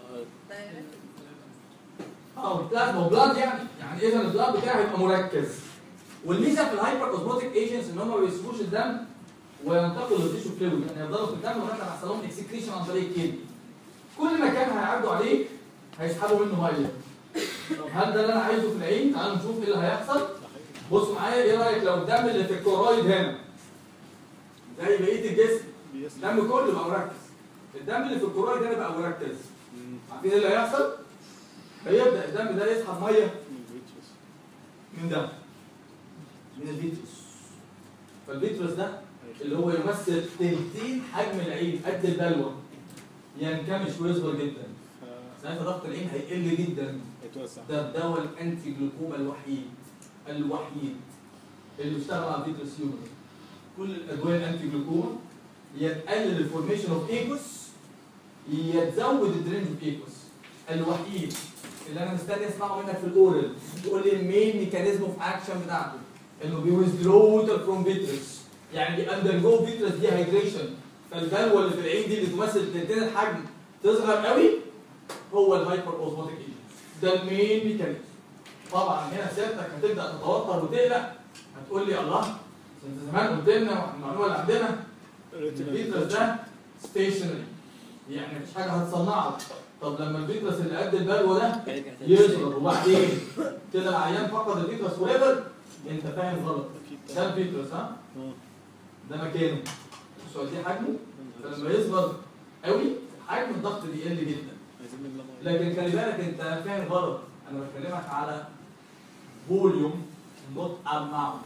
اه بلازما وبلاد يعني يعني اذا البلاد بتاعي هيبقى مركز والميزه في الهايبر اوزموتيك ايجنتس ان هم ما بيسيبوش الدم وينتقلوا للتيشو فلويد يعني يفضلوا في الدم لغايه ما يحصل لهم اكسكريشن عن طريق الكدني كل مكان هيعدوا عليه هيسحبوا منه ميه طب هل ده اللي انا عايزه في العين؟ تعالوا نشوف ايه اللي هيحصل بصوا معايا ايه رايك لو الدم اللي في الكورويد هنا زي بقيه الجسم بيسلم الدم كله بقى مركز الدم اللي في الكورويد هنا بقى مركز عارفين ايه اللي هيحصل؟ هيبدا الدم ده يسحب ميه من ده من الفيتروس فالفيتروس ده اللي هو يمثل تلتين حجم العين قد البلوه ينكمش ويصغر جدا ساعتها ضغط العين هيقل جدا هيتوسع ده الدواء الانتي جلوكوما الوحيد الوحيد اللي بيشتغل على الفيتروس هيومن كل الادويه الانتي جلوكوما يا تقلل الفورميشن اوف ايكوس يا تزود الدرينج اوف ايكوس الوحيد اللي انا مستني اسمعه منك في الاورال تقول لي المين ميكانيزم اوف اكشن بتاعته انه بيويزدرو ووتر فروم فيترس يعني بيأندرجو فيترس دي هيدريشن فالبلوه اللي في العين دي اللي تمثل تلتين الحجم تصغر قوي هو الهايبر اوزموتيك ايجنت ده المين ميكانيزم طبعا هنا سيادتك هتبدا تتوتر وتقلق هتقول لي الله انت زمان قلت لنا المعلومه اللي عندنا الفيترس ده ستيشنري يعني مفيش حاجه هتصنعه طب لما الفيترس اللي قد البلوه ده يصغر وبعدين كده العيان فقد الفيترس وليفر انت فاهم غلط اكيد ده الفيترس ها اه ده مكانه بصوا قد ايه حجمه فلما يصغر قوي حجم الضغط بيقل جدا عايزين نملى ميه لكن خلي بالك انت فاهم غلط انا بكلمك على فوليوم نوت اماونت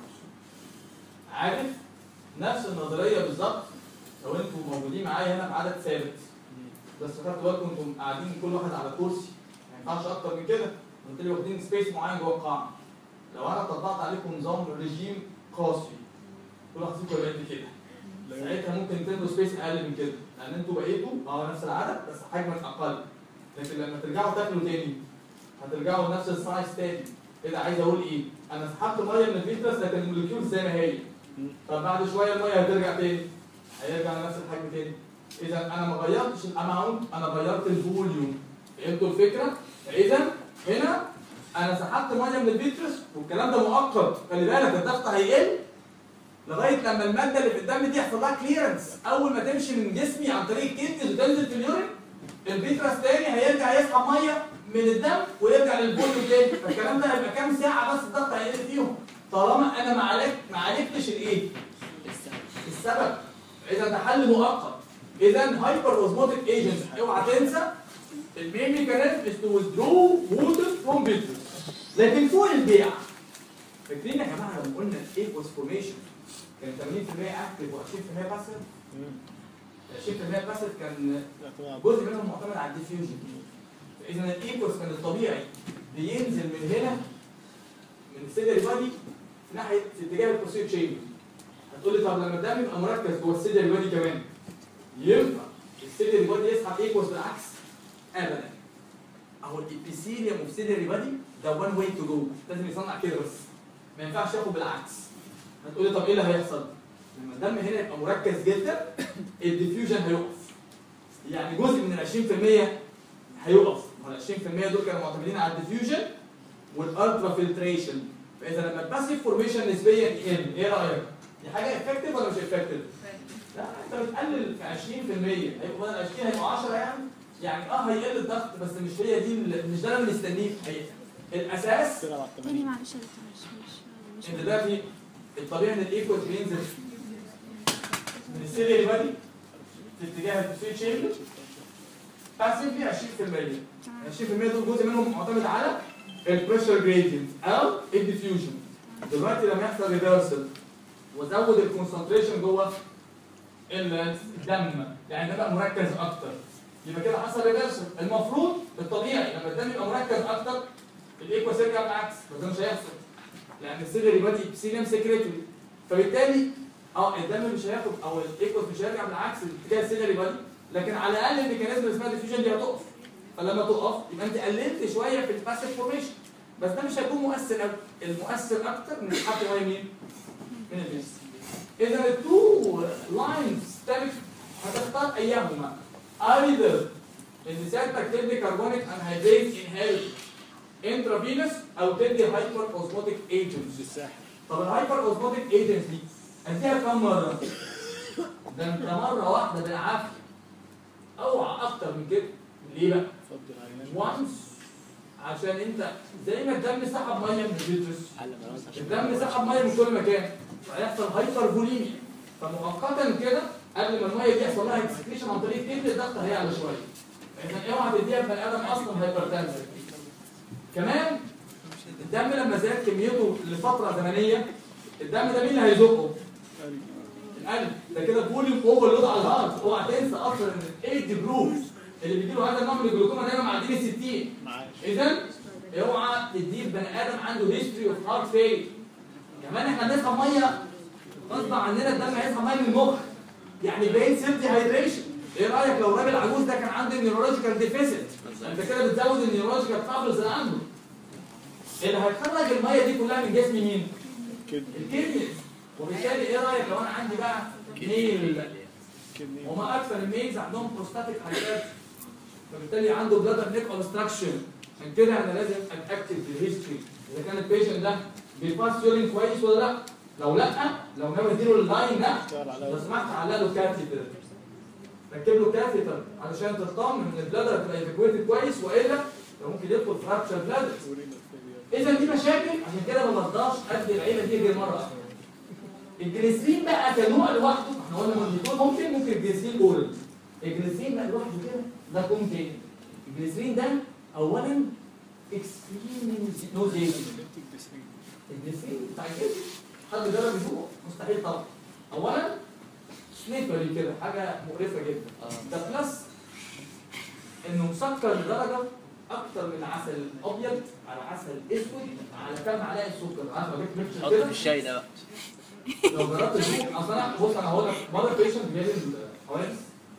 عارف نفس النظريه بالظبط لو انتوا موجودين معايا هنا في عدد ثابت بس خدتوا بالكم انتم قاعدين كل واحد على كرسي ما ينفعش اكتر من كده قلت لي واخدين سبيس معين جوه القاعه لو انا طبقت عليكم نظام ريجيم قاسي كل واحد فيكم يبقى قد كده ساعتها ممكن تاخدوا سبيس اقل من كده لان انتوا بقيتوا اه نفس العدد بس حجما اقل لكن لما ترجعوا تاكلوا تاني هترجعوا لنفس السايز تاني كده عايز اقول ايه انا سحبت ميه من الفيترس لكن الموليكيول زي ما هي طب بعد شويه الميه هترجع تاني هيرجع لنفس الحجم تاني اذا انا ما غيرتش الاماونت انا غيرت الفوليوم فهمتوا الفكره فاذا هنا انا سحبت ميه من الفيترس والكلام ده مؤقت خلي بالك الضغط هيقل لغايه لما الماده اللي في الدم دي يحصل لها كليرنس اول ما تمشي من جسمي عن طريق الكدنز وتنزل في اليورين الفيترس تاني هيرجع يسحب ميه من الدم ويرجع للفوليوم تاني فالكلام ده هيبقى كام ساعه بس الضغط هيقل فيهم طالما انا ما عالجت ما عالجتش الايه؟ السبب اذا ده حل مؤقت اذا هايبر اوزموتيك ايجنت اوعى تنسى المين ميكانيزم از تو withdraw ووتر فروم فيترس لكن فوق البيع فاكرين يا جماعه لما قلنا الايكوس فورميشن كان 80% اكتف و20% باسف 20% باسف كان جزء منهم معتمد على الديفيوجن اذا الايكوس كان الطبيعي بينزل من هنا من السيلري بادي في ناحيه في اتجاه البوسيت تشامبر هتقول لي طب لما الدم يبقى مركز جوه السيلري بادي كمان ينفع السيلري بادي يسحب ايكوس بالعكس ابدا اهو الابيثيليوم اوف سيلري بادي ده وان واي تو جو لازم يصنع كده بس ما ينفعش ياخد بالعكس هتقول لي طب ايه اللي هيحصل؟ لما الدم هنا يبقى مركز جدا الديفيوجن هيقف يعني جزء من ال 20% هيقف ما هو ال 20% دول كانوا معتمدين على الديفيوجن والالترا فلتريشن فاذا لما الباسيف فورميشن نسبيا يقل ايه رايك؟ دي حاجه افكتيف ولا مش افكتيف؟ لا انت بتقلل في 20% هيبقى بدل 20 هيبقى 10 يعني يعني اه هيقل الضغط بس مش هي دي ال- مش ده اللي بنستنيه هي الاساس تلعب على تاني التمانية معلش يا دكتور مش مش مش ان ده في الطبيعي ان الايكوت بينزل من السيليا بادي في اتجاه الفيل تشامبر باسيف فيه 20% 20% دول جزء منهم معتمد على البريشر جريدينت او الديفيوجن دلوقتي لما يحصل ريفرسل وزود الكونسنتريشن جوه الدم يعني ده بقى مركز اكتر يبقى كده حصل ريفرسل المفروض الطبيعي لما الدم يبقى مركز اكتر الايكوس يرجع بالعكس بس ده مش هيحصل لان السيلري بادي ابسيليوم سكريتوري فبالتالي اه الدم مش هياخد او الايكوس مش هيرجع بالعكس اتجاه السيلري بادي لكن على الاقل الميكانيزم اللي اسمها ديفيوجن دي هتقف فلما تقف يبقى انت قللت شويه في الباسيف فورميشن بس ده مش هيكون مؤثر قوي المؤثر اكتر من الحد هو مين؟ من البيس اذا التو لاينز تالت هتختار ايهما either ان سيادتك تدي كربونيك انهيدريت انهيل انترافينوس او تدي هايبر اوزموتيك ايجنتس الساحل طب الهايبر اوزموتيك ايجنتس دي اديها كام مره؟ ده انت مره واحده بالعافيه اوعى اكتر من كده ليه بقى؟ فضل علينا وانس عشان انت زي ما الدم سحب ميه من الفيترس علم انا بس عشان الدم سحب ميه من كل مكان فهيحصل هايبر فوليميا فمؤقتا كده قبل ما الميه دي يحصل لها اكسكريشن عن طريق كتل الضغط هيعلى شويه اذا اوعى تديها لبني ادم اصلا هايبرتنسن كمان الدم لما زاد كميته لفتره زمنيه الدم ده مين اللي هيزقه؟ القلب ده كده فوليوم اوفر لود على الهارت اوعى تنسى اصلا ان الايد جروب اللي بيجي له هذا النوع من الجلوكوما دايما معديين ال 60 معاش اذا اوعى تديه لبني ادم عنده هيستوري اوف هارت فيل كمان احنا بنسحب ميه غصب عننا الدم هيسحب ميه من المخ يعني برين سيل ديهايدريشن ايه رايك لو الراجل العجوز ده كان عنده نيورولوجيكال ديفيسيت انت كده بتزود النيورولوجيكال ترابلز اللي عنده اللي هيخرج الميه دي كلها من جسم مين؟ كدني الكدني وبالتالي ايه رايك لو انا عندي بقى ميل كدني وما اكثر الميلز عندهم بروستاتيك هايبات فبالتالي عنده بلادر نيك اوبستراكشن عشان كده انا لازم اتاكد بالهيستوري اذا كان البيشنت ده بيباس يورين كويس ولا لا لو لا لو ناوي اديله اللاين ده اشتغل على لو سمحت علق له كاثيتر ركب له كاثيتر علشان تطمن ان البلادر تبقى ايفاكويتد كويس والا ده ممكن يدخل فراكشر بلادر اذا دي مشاكل عشان كده ما برضاش ادي العيله دي غير مره واحده الجليسرين بقى كنوع لوحده احنا قلنا مونيتور ممكن ممكن الجليسرين اورال الجليسرين بقى لوحده كده ده كوم تاني الجليسرين ده اولا اكستريم نوزيشن الجليسرين بتاع الجسم حد جرب يدوقه مستحيل طبعا اولا سليبري كده حاجه مقرفه جدا ده بلس انه مسكر لدرجه اكتر من العسل الابيض على عسل اسود على كام معلقه سكر عارف لو جبت ميكشر حط كده في الشاي ده بقى لو جربت تدوق اصل انا بص انا هقول لك مره بيشنت جاي لي الحوادث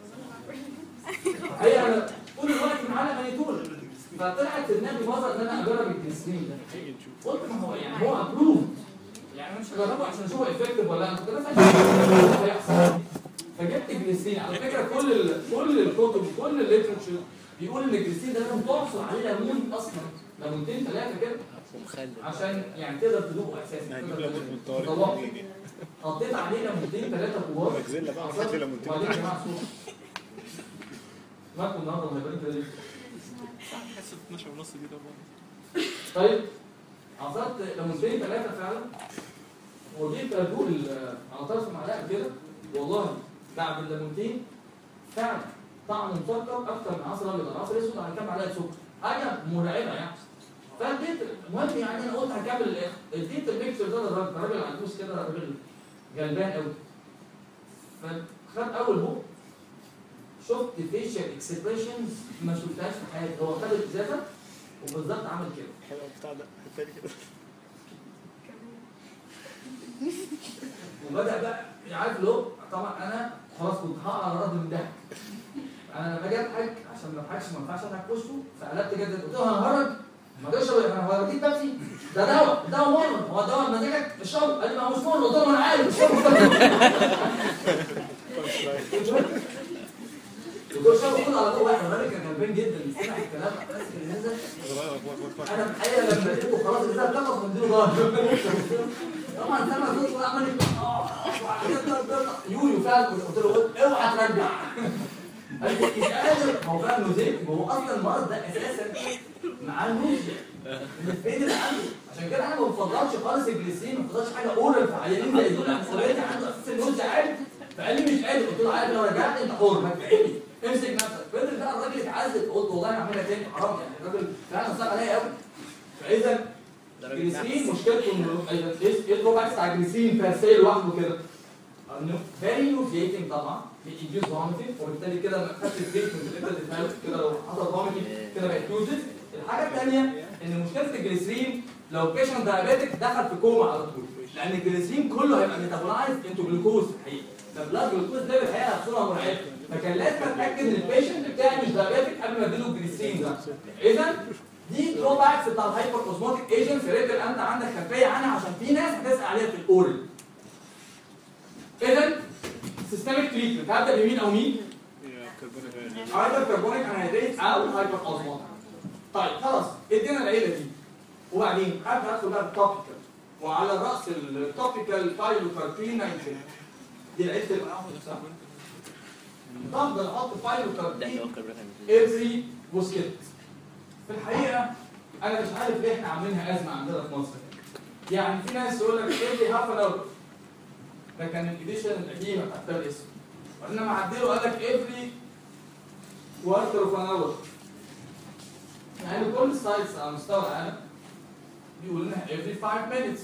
هي انا طول الوقت معانا مانيتول فطلعت في دماغي مره ان انا اجرب الجليسرين ده هيجي نشوف قلت ما هو يعني هو ابروف يعني أنا مش هجربه عشان اشوفه افكتيف ولا لا انا كنت بس عايز أشوف إيه هيحصل فجبت الجليسرين على فكره كل ال... كل الكتب كل الليترشر بيقول ان الجليسرين ده لازم تعصر عليه ليمون اصلا ليمونتين ثلاثه كده ومخلل عشان يعني تقدر تدوقه اساسا هنجيب تقدر ليمون من تدوقه. طارق منين حطيت عليه ليمونتين ثلاثه كبار ماكزيلا بقى وحط لي ليمونتين وبعدين يا جماعه صوت مالكم النهارده ما يبقى ليه حاسه 12 ونص دي طبعا طيب عصرت ليمونتين ثلاثه فعلا وجيت ادوق ال- على طرف معلقه كده والله بعد الليمونتين فعلا طعمه مسكر اكتر من عسل ابيض العسل الاسود على كام معلقه سكر حاجه مرعبه يعني فاديت المهم يعني انا قلت هكمل الاخر اديت الميكسر ده للراجل الراجل عجوز كده راجل غلبان قوي فخد اول بق شفت فيشل اكسبريشنز ما شفتهاش في حياتي هو خد الازازه وبالظبط عمل كده حلو بتاع ده التاني كده وبدا بقى عارف له طبعا انا خلاص كنت هقع على الارض من الضحك انا لما اجي اضحك عشان ما اضحكش ما ينفعش اضحك في وشه فقلبت جدا قلت له هنهرج ما تشرب انا هوديك بيبسي ده دواء دواء مر هو دواء مزاجك اشربه قال لي ما هو مش مر قلت له ما انا عارف اشربه الدكتور شافه كله على طول واحد الراجل كان غلبان جدا سمع الكلام ماسك الازازه انا في الحقيقه لما لقيته خلاص الازازه بتخلص من دينه ظهر طبعا سمع صوت وعمل اه يويو فعلا قلت له اوعى ترجع قال لي مش قادر ما هو فعلا نوزيك هو اصلا المرض ده اساسا معاه نوزيا الفين اللي عنده عشان كده انا ما بفضلش خالص الجليسين ما بفضلش حاجه اورال في عيانين زي دول انا عنده اساسا النوزيا عالي فقال لي مش قادر قلت له عادي لو رجعت انت حر ما تفهمني امسك نفسك فضل بقى الراجل اتعذب قلت والله هعملها تاني حرام يعني الراجل فعلا صعب عليا قوي فاذا الجليسين مشكلته انه ايه ايه الدروباكس بتاع الجليسين بيرسي لوحده كده انه فيري نوزيتنج طبعا بيجيز فوميتنج وبالتالي كده لما خدت التريتمنت اللي انت اديتها له كده لو حصل فوميتنج كده بقت يوزد الحاجه الثانيه ان مشكله الجليسرين لو بيشنت دايابيتك دخل في كوما على طول لان الجليسرين كله هيبقى ميتابولايز انتو جلوكوز الحقيقه البلاد جلوكوز ليفل هيعلى بصوره مرعبه فكان لازم اتاكد ان البيشنت بتاعي مش دايابيتك قبل ما اديله الجليسرين ده اذا دي دروباكس بتاع الهايبر اوزموتيك ايجنتس يا ريت تبقى انت عندك خلفيه عنها عشان في ناس هتسال عليها في الاورال اذا سيستميك تريتمنت هبدا بمين او مين؟ هايبر كربونيك انهيدريت او هايبر اوزموتيك طيب خلاص ادينا العيله دي وبعدين هبدا ادخل بقى التوبيكال وعلى راس التوبيكال بايلوكاربين 19 دي العيله اللي معاهم نفسها بفضل احط بايلوكاربين افري بوسكيت في الحقيقه انا مش عارف ليه احنا عاملينها ازمه عندنا في مصر يعني في ناس يقول لك افري هاف ان اور ده كان الاديشن القديمه بتاعت الاسم وانما عدلوا قال لك افري كوارتر اوف ان اور يعني كل السايتس على مستوى العالم بيقول لنا every 5 minutes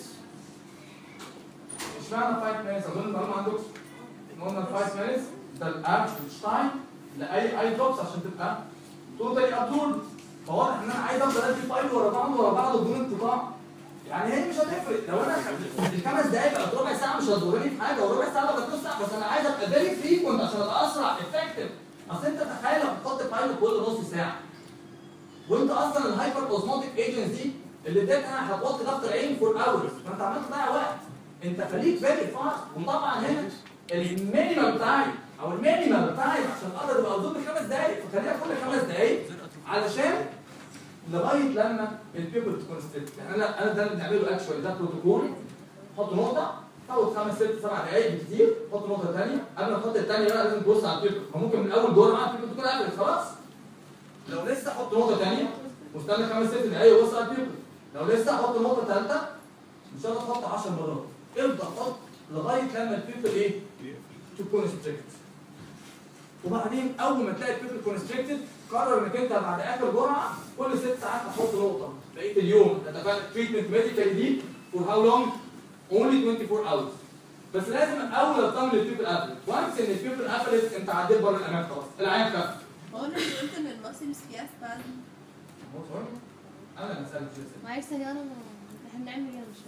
اشمعنى 5 minutes اظن المعلومه عندكم إن قلنا 5 minutes ده الافريج تايم لاي اي دروبس عشان تبقى توتالي ابزورد فواضح ان انا عايز افضل ادي فايل ورا بعض ورا بعض بدون انقطاع يعني هي مش هتفرق لو انا الخمس دقايق بقت ربع ساعه مش هتضرني في حاجه وربع ساعه بقت نص ساعه بس انا عايز ابقى فيري فريكونت عشان ابقى اسرع افكتيف اصل انت تخيل لما تحط فايل كل نص ساعه وانت اصلا الهايبر اوزموتيك ايجنت دي اللي اديت انا هتحط ضغط العين فور اورز فانت عمال تضيع وقت انت خليك فيري فاست وطبعا هنا المينيمم بتاعي او المينيمم بتاعي عشان اقدر ابقى اظن خمس دقايق فخليها كل خمس دقايق علشان لغايه لما البيبل تكون ستيت يعني انا انا ده اللي بنعمله اكشوالي ده بروتوكول حط نقطه تاخد خمس ست سبع دقائق بالكتير حط نقطه ثانيه قبل ما تحط الثانيه بقى لازم تبص على البيبل فممكن من اول دور معاك البيبل تكون قفلت خلاص لو لسه حط نقطه ثانيه واستنى خمس ست دقائق وبص على البيبل لو لسه حط نقطه ثالثه ان شاء الله تحط 10 مرات ابدا حط لغايه لما البيبل ايه تكون ستريكت وبعدين اول ما تلاقي البيبل كونستريكتد قرر انك انت بعد اخر جرعه كل ست ساعات هتحط نقطه بقيه اليوم اتفقنا تريتمنت ميديكال دي فور هاو لونج اونلي 24 اورز بس لازم اول اطمن البيبل قفلت وانس ان البيبل قفلت انت عديت بره الامان خلاص العين خف هو انا اللي قلت ان الماسلز فيها سبان هو صغير؟ انا اللي سالت جيسون معلش ثانية انا ما احنا بنعمل ايه مش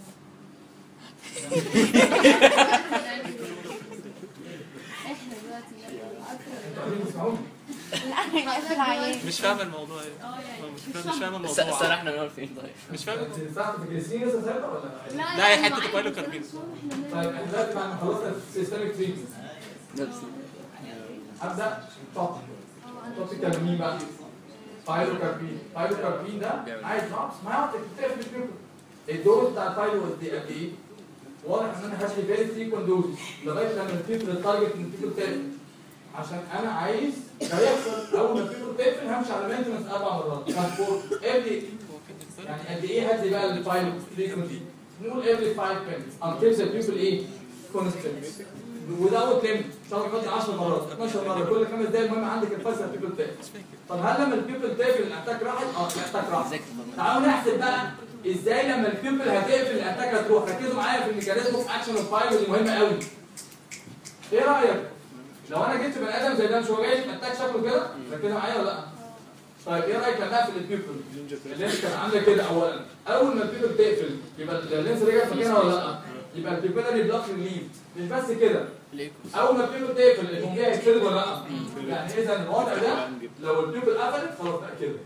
فاهم احنا دلوقتي انتوا قاعدين تسمعوني لا يقفل عليك مش فاهم الموضوع ايه اه يعني مش فاهم مش فاهم س- الموضوع سرحنا نقول فين طيب مش فاهم انت ساعه في الجليسين لسه سايبه ولا لا لا، هي يعني حتة معايا البايلو بس كاربين. أنا مش فاهمة احنا طيب بنعمل احنا دلوقتي بعد ما خلصنا السيستميك تريتمنت نفس هبدا توبيك توبيك مين بقى؟ بايلوكاربين بايلوكاربين ده عايز نقص ما يعرف تكتب في البيبر الدوز بتاع البايلو قد ايه قد ايه؟ واضح ان انا هشري فيري فريكوينت دوز لغايه لما البيبر التارجت من البيبر تقفل عشان انا عايز ده يحصل اول ما البيبر تقفل همشي على مينتنس اربع مرات ترانسبورت افري يعني قد ايه هدي بقى البايلو فريكوينت دي؟ نقول every 5 minutes until the people ايه؟ constant without limit ان شاء الله تقضي 10 مرات 12 مره كل خمس دقايق المهم عندك الفلسفه البيبل تقفل طب هل لما البيبل تقفل الاتاك راحت؟ اه الاتاك راحت تعالوا نحسب بقى ازاي لما البيبل هتقفل الاتاك هتروح ركزوا معايا في الميكانيزم اوف اكشن اوف فايل دي مهمه قوي ايه رايك لو انا جبت بني ادم زي ده مش هو جاي اتاك شكله كده ده كده معايا ولا لا؟ طيب ايه رايك لما اقفل البيبل؟ اللينس كان عامله كده اولا اول ما البيبل تقفل يبقى اللينس رجع في مكانها ولا لا؟ يبقى البيبلري بلوك ريليف مش بس كده الايكوس اول ما البيبل تقفل الجنجيه هيتفرد ولا لا؟ يعني اذا الوضع ده لو البيبل قفلت خلاص بقى كده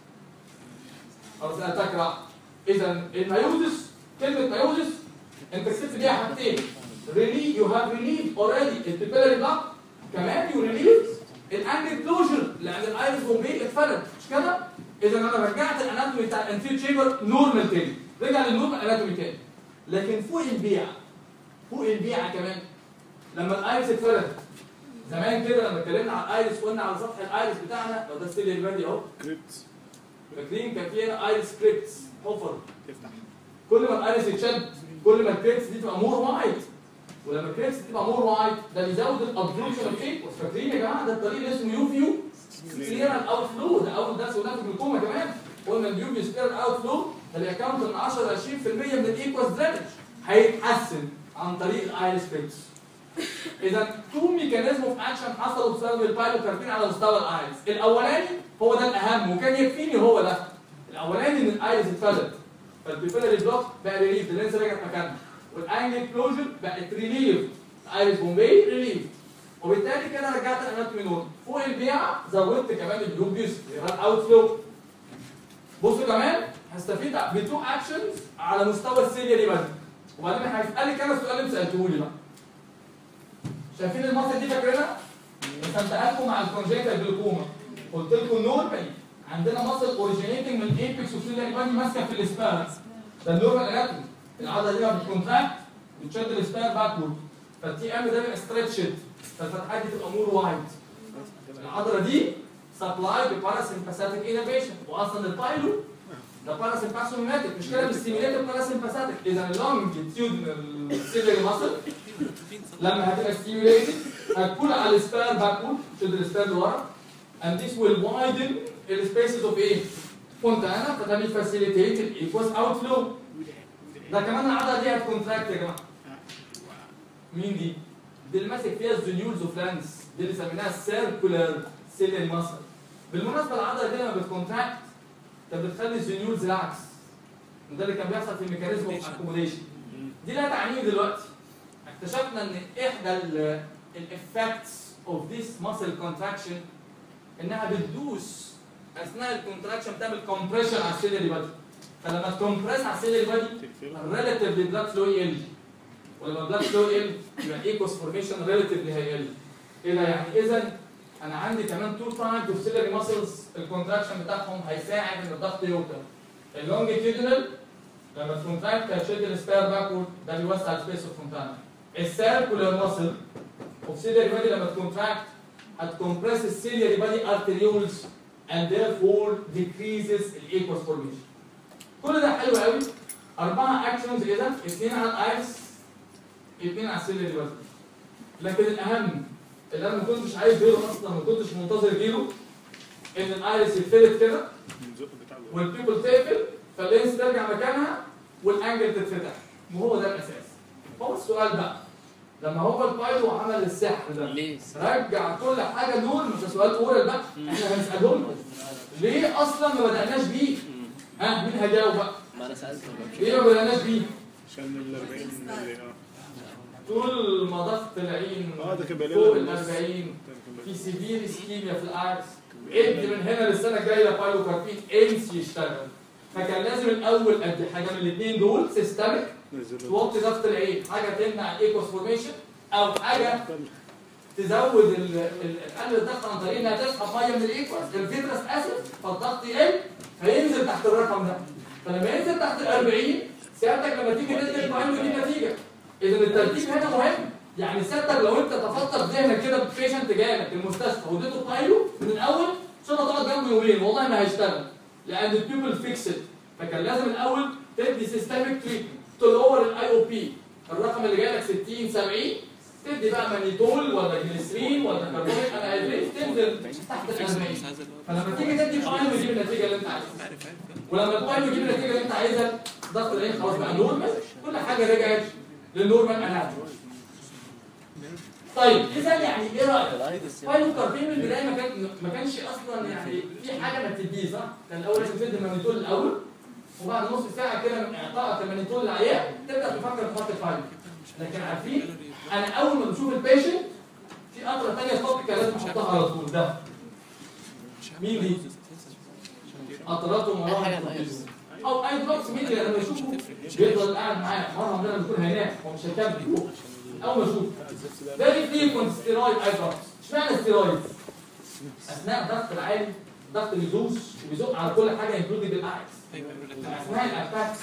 خلاص انا تكره اذا الميوزس كلمه ميوزس انت كسبت بيها حاجتين ريلي يو هاف ريليف اوريدي البيبلري بلوك كمان يو ريليف الانجل كلوجر لان الايرس بومبي اتفرد مش كده؟ اذا انا رجعت الاناتومي بتاع الانتير تشامبر نورمال تاني رجع للنورمال اناتومي تاني لكن فوق البيعه فوق البيعه كمان لما الايرس اتفرد زمان كده لما اتكلمنا على الايرس قلنا على سطح الايرس بتاعنا لو ده ستيل البادي اهو كريبت فاكرين كان في هنا ايرس كريبتس حفر تفتح كل ما الايرس يتشد كل ما الكريبتس دي تبقى مور وايت ولما الكريبتس تبقى مور وايت ده بيزود الابزوربشن اوف ايه فاكرين يا جماعه ده الطريق اللي اسمه يو فيو سبيرال اوت فلو ده اول درس قلناه في الجلوكوما كمان قلنا اليو فيو سبيرال اوت فلو ده بيأكونت من 10 ل 20% من الايكواس درينج هيتحسن عن طريق الايرس كريبتس اذا تو ميكانيزم اوف اكشن حصلوا بسبب البايلوكاربين على مستوى الايرس الاولاني هو ده الاهم وكان يكفيني هو ده الاولاني ان الايرس اتفلت فالبيبيلاري بلوك بقى ريليف اللينس رجعت مكانها والانجل كلوجر بقت ريليف الايرس بومبي ريليف وبالتالي كده رجعت الاناتومي نورمال فوق البيعه زودت كمان اليوبيوس اوت فلو بصوا كمان هستفيد بتو اكشنز على مستوى السيلياري بس وبعدين هيسالك انا السؤال اللي سالته لي بقى شايفين المصل دي فاكرينها؟ رسمتها لكم مع الكونجنتال جلوكوما قلت لكم نورمالي عندنا مصل اوريجينيتنج من ايبكس وسيلياري بادي ماسكه في الاسبان ده النورمال اناتومي العضله دي لما بتكونتراكت بتشد الاسبان باكورد فالتي ام ده بيبقى ستريتشد فالفتحات دي تبقى مور وايد العضله دي سبلاي بباراسمباثيك انيبيشن واصلا البايلو ده باراسمباثوميماتيك مش كده بالستيميليتد باراسمباثيك اذا اللونجيتيودنال سيلري ماسل لما هتبقى ستيميليتد هتكون على السبان باكورد تشد السبان لورا and this will widen the spaces of ايه؟ فونتانا فده بيفاسيليتيت الايكوس اوت فلو ده كمان العضله دي هتكونتراكت يا جماعه مين دي؟ دي اللي ماسك فيها الزنيولز اوف لانس دي اللي سميناها السيركولار سيلين ماسل بالمناسبه العضله دي لما بتكونتراكت كانت بتخلي الزنيولز العكس وده اللي كان بيحصل في الميكانيزم اوف اكوموديشن دي لها تعميم دلوقتي اكتشفنا ان احدى الافكتس اوف ذيس ماسل كونتراكشن انها بتدوس اثناء الكونتراكشن بتعمل كومبريشن على السيلري بادي فلما تكمبريس على السيلري بادي الريلاتيف بلاد فلو يقل ولما البلاد فلو يقل يبقى الايكوس فورميشن ريلاتيفلي هيقل ايه ده يعني اذا انا عندي كمان تو تايمز اوف سيلري ماسلز الكونتراكشن بتاعهم هيساعد ان الضغط يوطى اللونجيتيودنال لما تكونتراكت هتشد السبير باكورد ده بيوسع السبيس اوف فونتانا السيركولار ماسل اوف سيلري بادي لما تكونتراكت هتكمبرس السيلري بادي ارتريولز and therefore decreases الايكوس فورميشن كل ده حلو قوي اربعه اكشنز اذا اثنين على الايرس اثنين على السيلري بادي لكن الاهم اللي انا ما كنتش عايز غيره اصلا ما كنتش منتظر غيره ان الايرس يتفلت كده الزق بتاع الوقت. والبيبل تقفل فاللينس ترجع مكانها والانجل تتفتح وهو ده الاساس هو السؤال بقى لما هو البايلو عمل السحر ده ليه؟ رجع كل حاجه نور مش ده سؤال اورال بقى احنا هنسالهم له ليه اصلا ما بدأناش بيه؟ ها مين هيجاوب بقى؟ ما انا سالت ليه ما بدأناش بيه؟ عشان ال 40 اللي اه طول ما ضغط العين اه ده كان باين فوق ال لنا 40 كان باين في سيفير اسكيميا في الارس ادي من هنا للسنه الجايه بايلو كاربين ايمس يشتغل فكان لازم الاول ادي حاجه من الاثنين دول سيستمك نزل توطي ضغط العين حاجه تمنع الايكوس فورميشن او حاجه تزود ال- ال- تقلل الضغط عن طريق انها تسحب ميه من الايكوس الفيترس اسيد فالضغط يقل فينزل تحت الرقم ده فلما ينزل تحت ال 40 سيادتك لما تيجي تدي المهم دي نتيجه اذا الترتيب هنا مهم يعني سيادتك لو انت تفكر في ذهنك كده بيشنت جاي لك المستشفى واديته بايلو من الاول مش هتقعد جنبه يومين والله ما هيشتغل لان البيبل فيكسد فكان لازم الاول تدي سيستميك تريتمنت تلور الاي او بي الرقم اللي جاي لك 60 70 تدي بقى مانيتول ولا جليسرين ولا كربونيك انهيدريت تنزل تحت ال 40 فلما تيجي تدي بايلو يجيب النتيجه اللي انت عايزها ولما البايلو يجيب النتيجه اللي انت عايزها ضغط العين خلاص بقى نورمال كل حاجه رجعت للنورمال اناتومي طيب اذا يعني ايه رايك؟ فايلو كاربين من البدايه ما كان ما كانش اصلا يعني في حاجه ما بتديه صح؟ كان الاول لازم تدي المانيتول الاول وبعد نص ساعه كده من اعطائك المانيتول للعيان تبدا تفكر تحط الفايلو لكن عارفين انا اول ما بشوف البيشنت في قطره ثانيه توبيكال لازم احطها على طول ده مين دي؟ قطرات ومراحل الكورتيزون. او اي دروكس ميديا لما يشوفه بيفضل قاعد معاه مره عندنا الدكتور هينام هو مش هيكمل فوق اول ما يشوف فيري فريكونت ستيرويد اي دروبس اشمعنى ستيرويد؟ اثناء الضغط العالي الضغط بيدوس وبيزق على كل حاجه انكلودنج الايس اثناء الاتاكس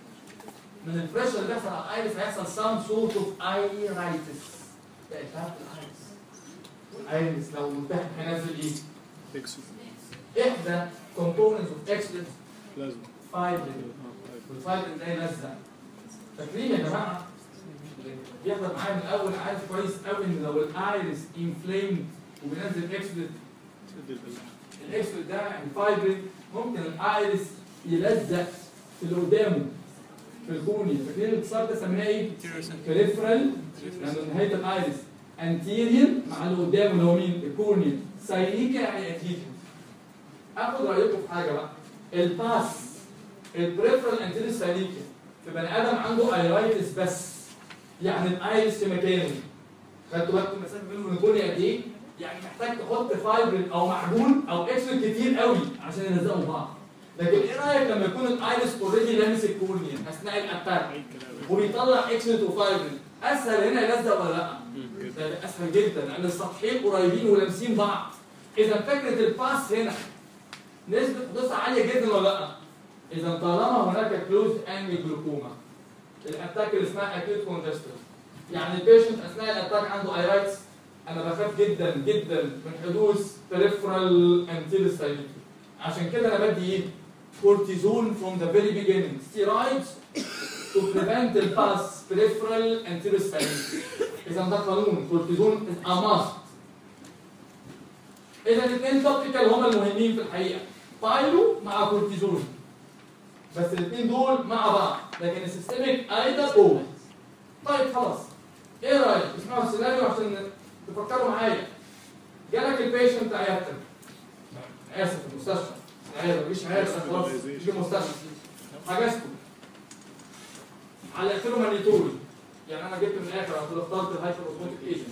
من البريشر اللي بيحصل على الايرس هيحصل سام سورت اوف ايرايتس ده التهاب الايرس والايرس لو منتهي هينزل ايه؟ اكسو احدى كومبوننتس اوف اكسلنت لازم فايبرين والفايبرين ده يلزق فاكرين يا جماعه بيحضر معايا من الاول عارف كويس قوي ان لو الايرس انفليمد وبينزل اكسلنت تدي البلاح الاكسلنت ده الفايبرين ممكن الايرس يلزق في اللي قدامه في الكوني فاكرين الاتصال ده سميناه ايه؟ بريفرال لانه نهايه الايرس انتيرير مع اللي قدامه اللي هو مين؟ الكورنيا سايليكا يعني اكيد اخد رايكم في حاجه بقى الباس البريفرال انتيرير سايليكا في بني ادم عنده ايرايتس بس يعني الايرس في مكانه خدتوا بالكم المسافه بينه وبين الكورنيا قد ايه؟ يعني محتاج تحط فايبرين او معجون او اكسل كتير قوي عشان يلزقوا بعض لكن ايه رايك لما يكون الايرس اوريدي لامس الكورنيا اثناء الاتاك اي كلام وبيطلع اكسلت وفايبرين اسهل هنا يلزق ولا لا؟ ده اسهل جدا لان السطحين قريبين ولامسين بعض اذا فكره الباس هنا نسبه حدوثها عاليه جدا ولا لا؟ اذا طالما هناك كلوز انجل جلوكوما الاتاك اللي اسمها اكيوت كونجستر يعني البيشنت اثناء الاتاك عنده ايرايتس انا بخاف جدا جدا من حدوث peripheral anterior عشان كده انا بدي ايه؟ كورتيزون from the very beginning steroids to prevent the pass peripheral anterior اذا ده قانون كورتيزون is a must اذا الاثنين توبيكال هما المهمين في الحقيقه بايلو مع كورتيزون بس الاثنين دول مع بعض لكن السيستميك ايضا او طيب خلاص ايه رايك اسمعوا السيناريو عشان تفكروا معايا جالك البيشنت عيادتك اسف المستشفى عياده مفيش عياده خلاص مش المستشفى حجزته علقت له مانيتول يعني انا جبت من الاخر قلت له اخترت الهايبر اوتوماتيك ايجنت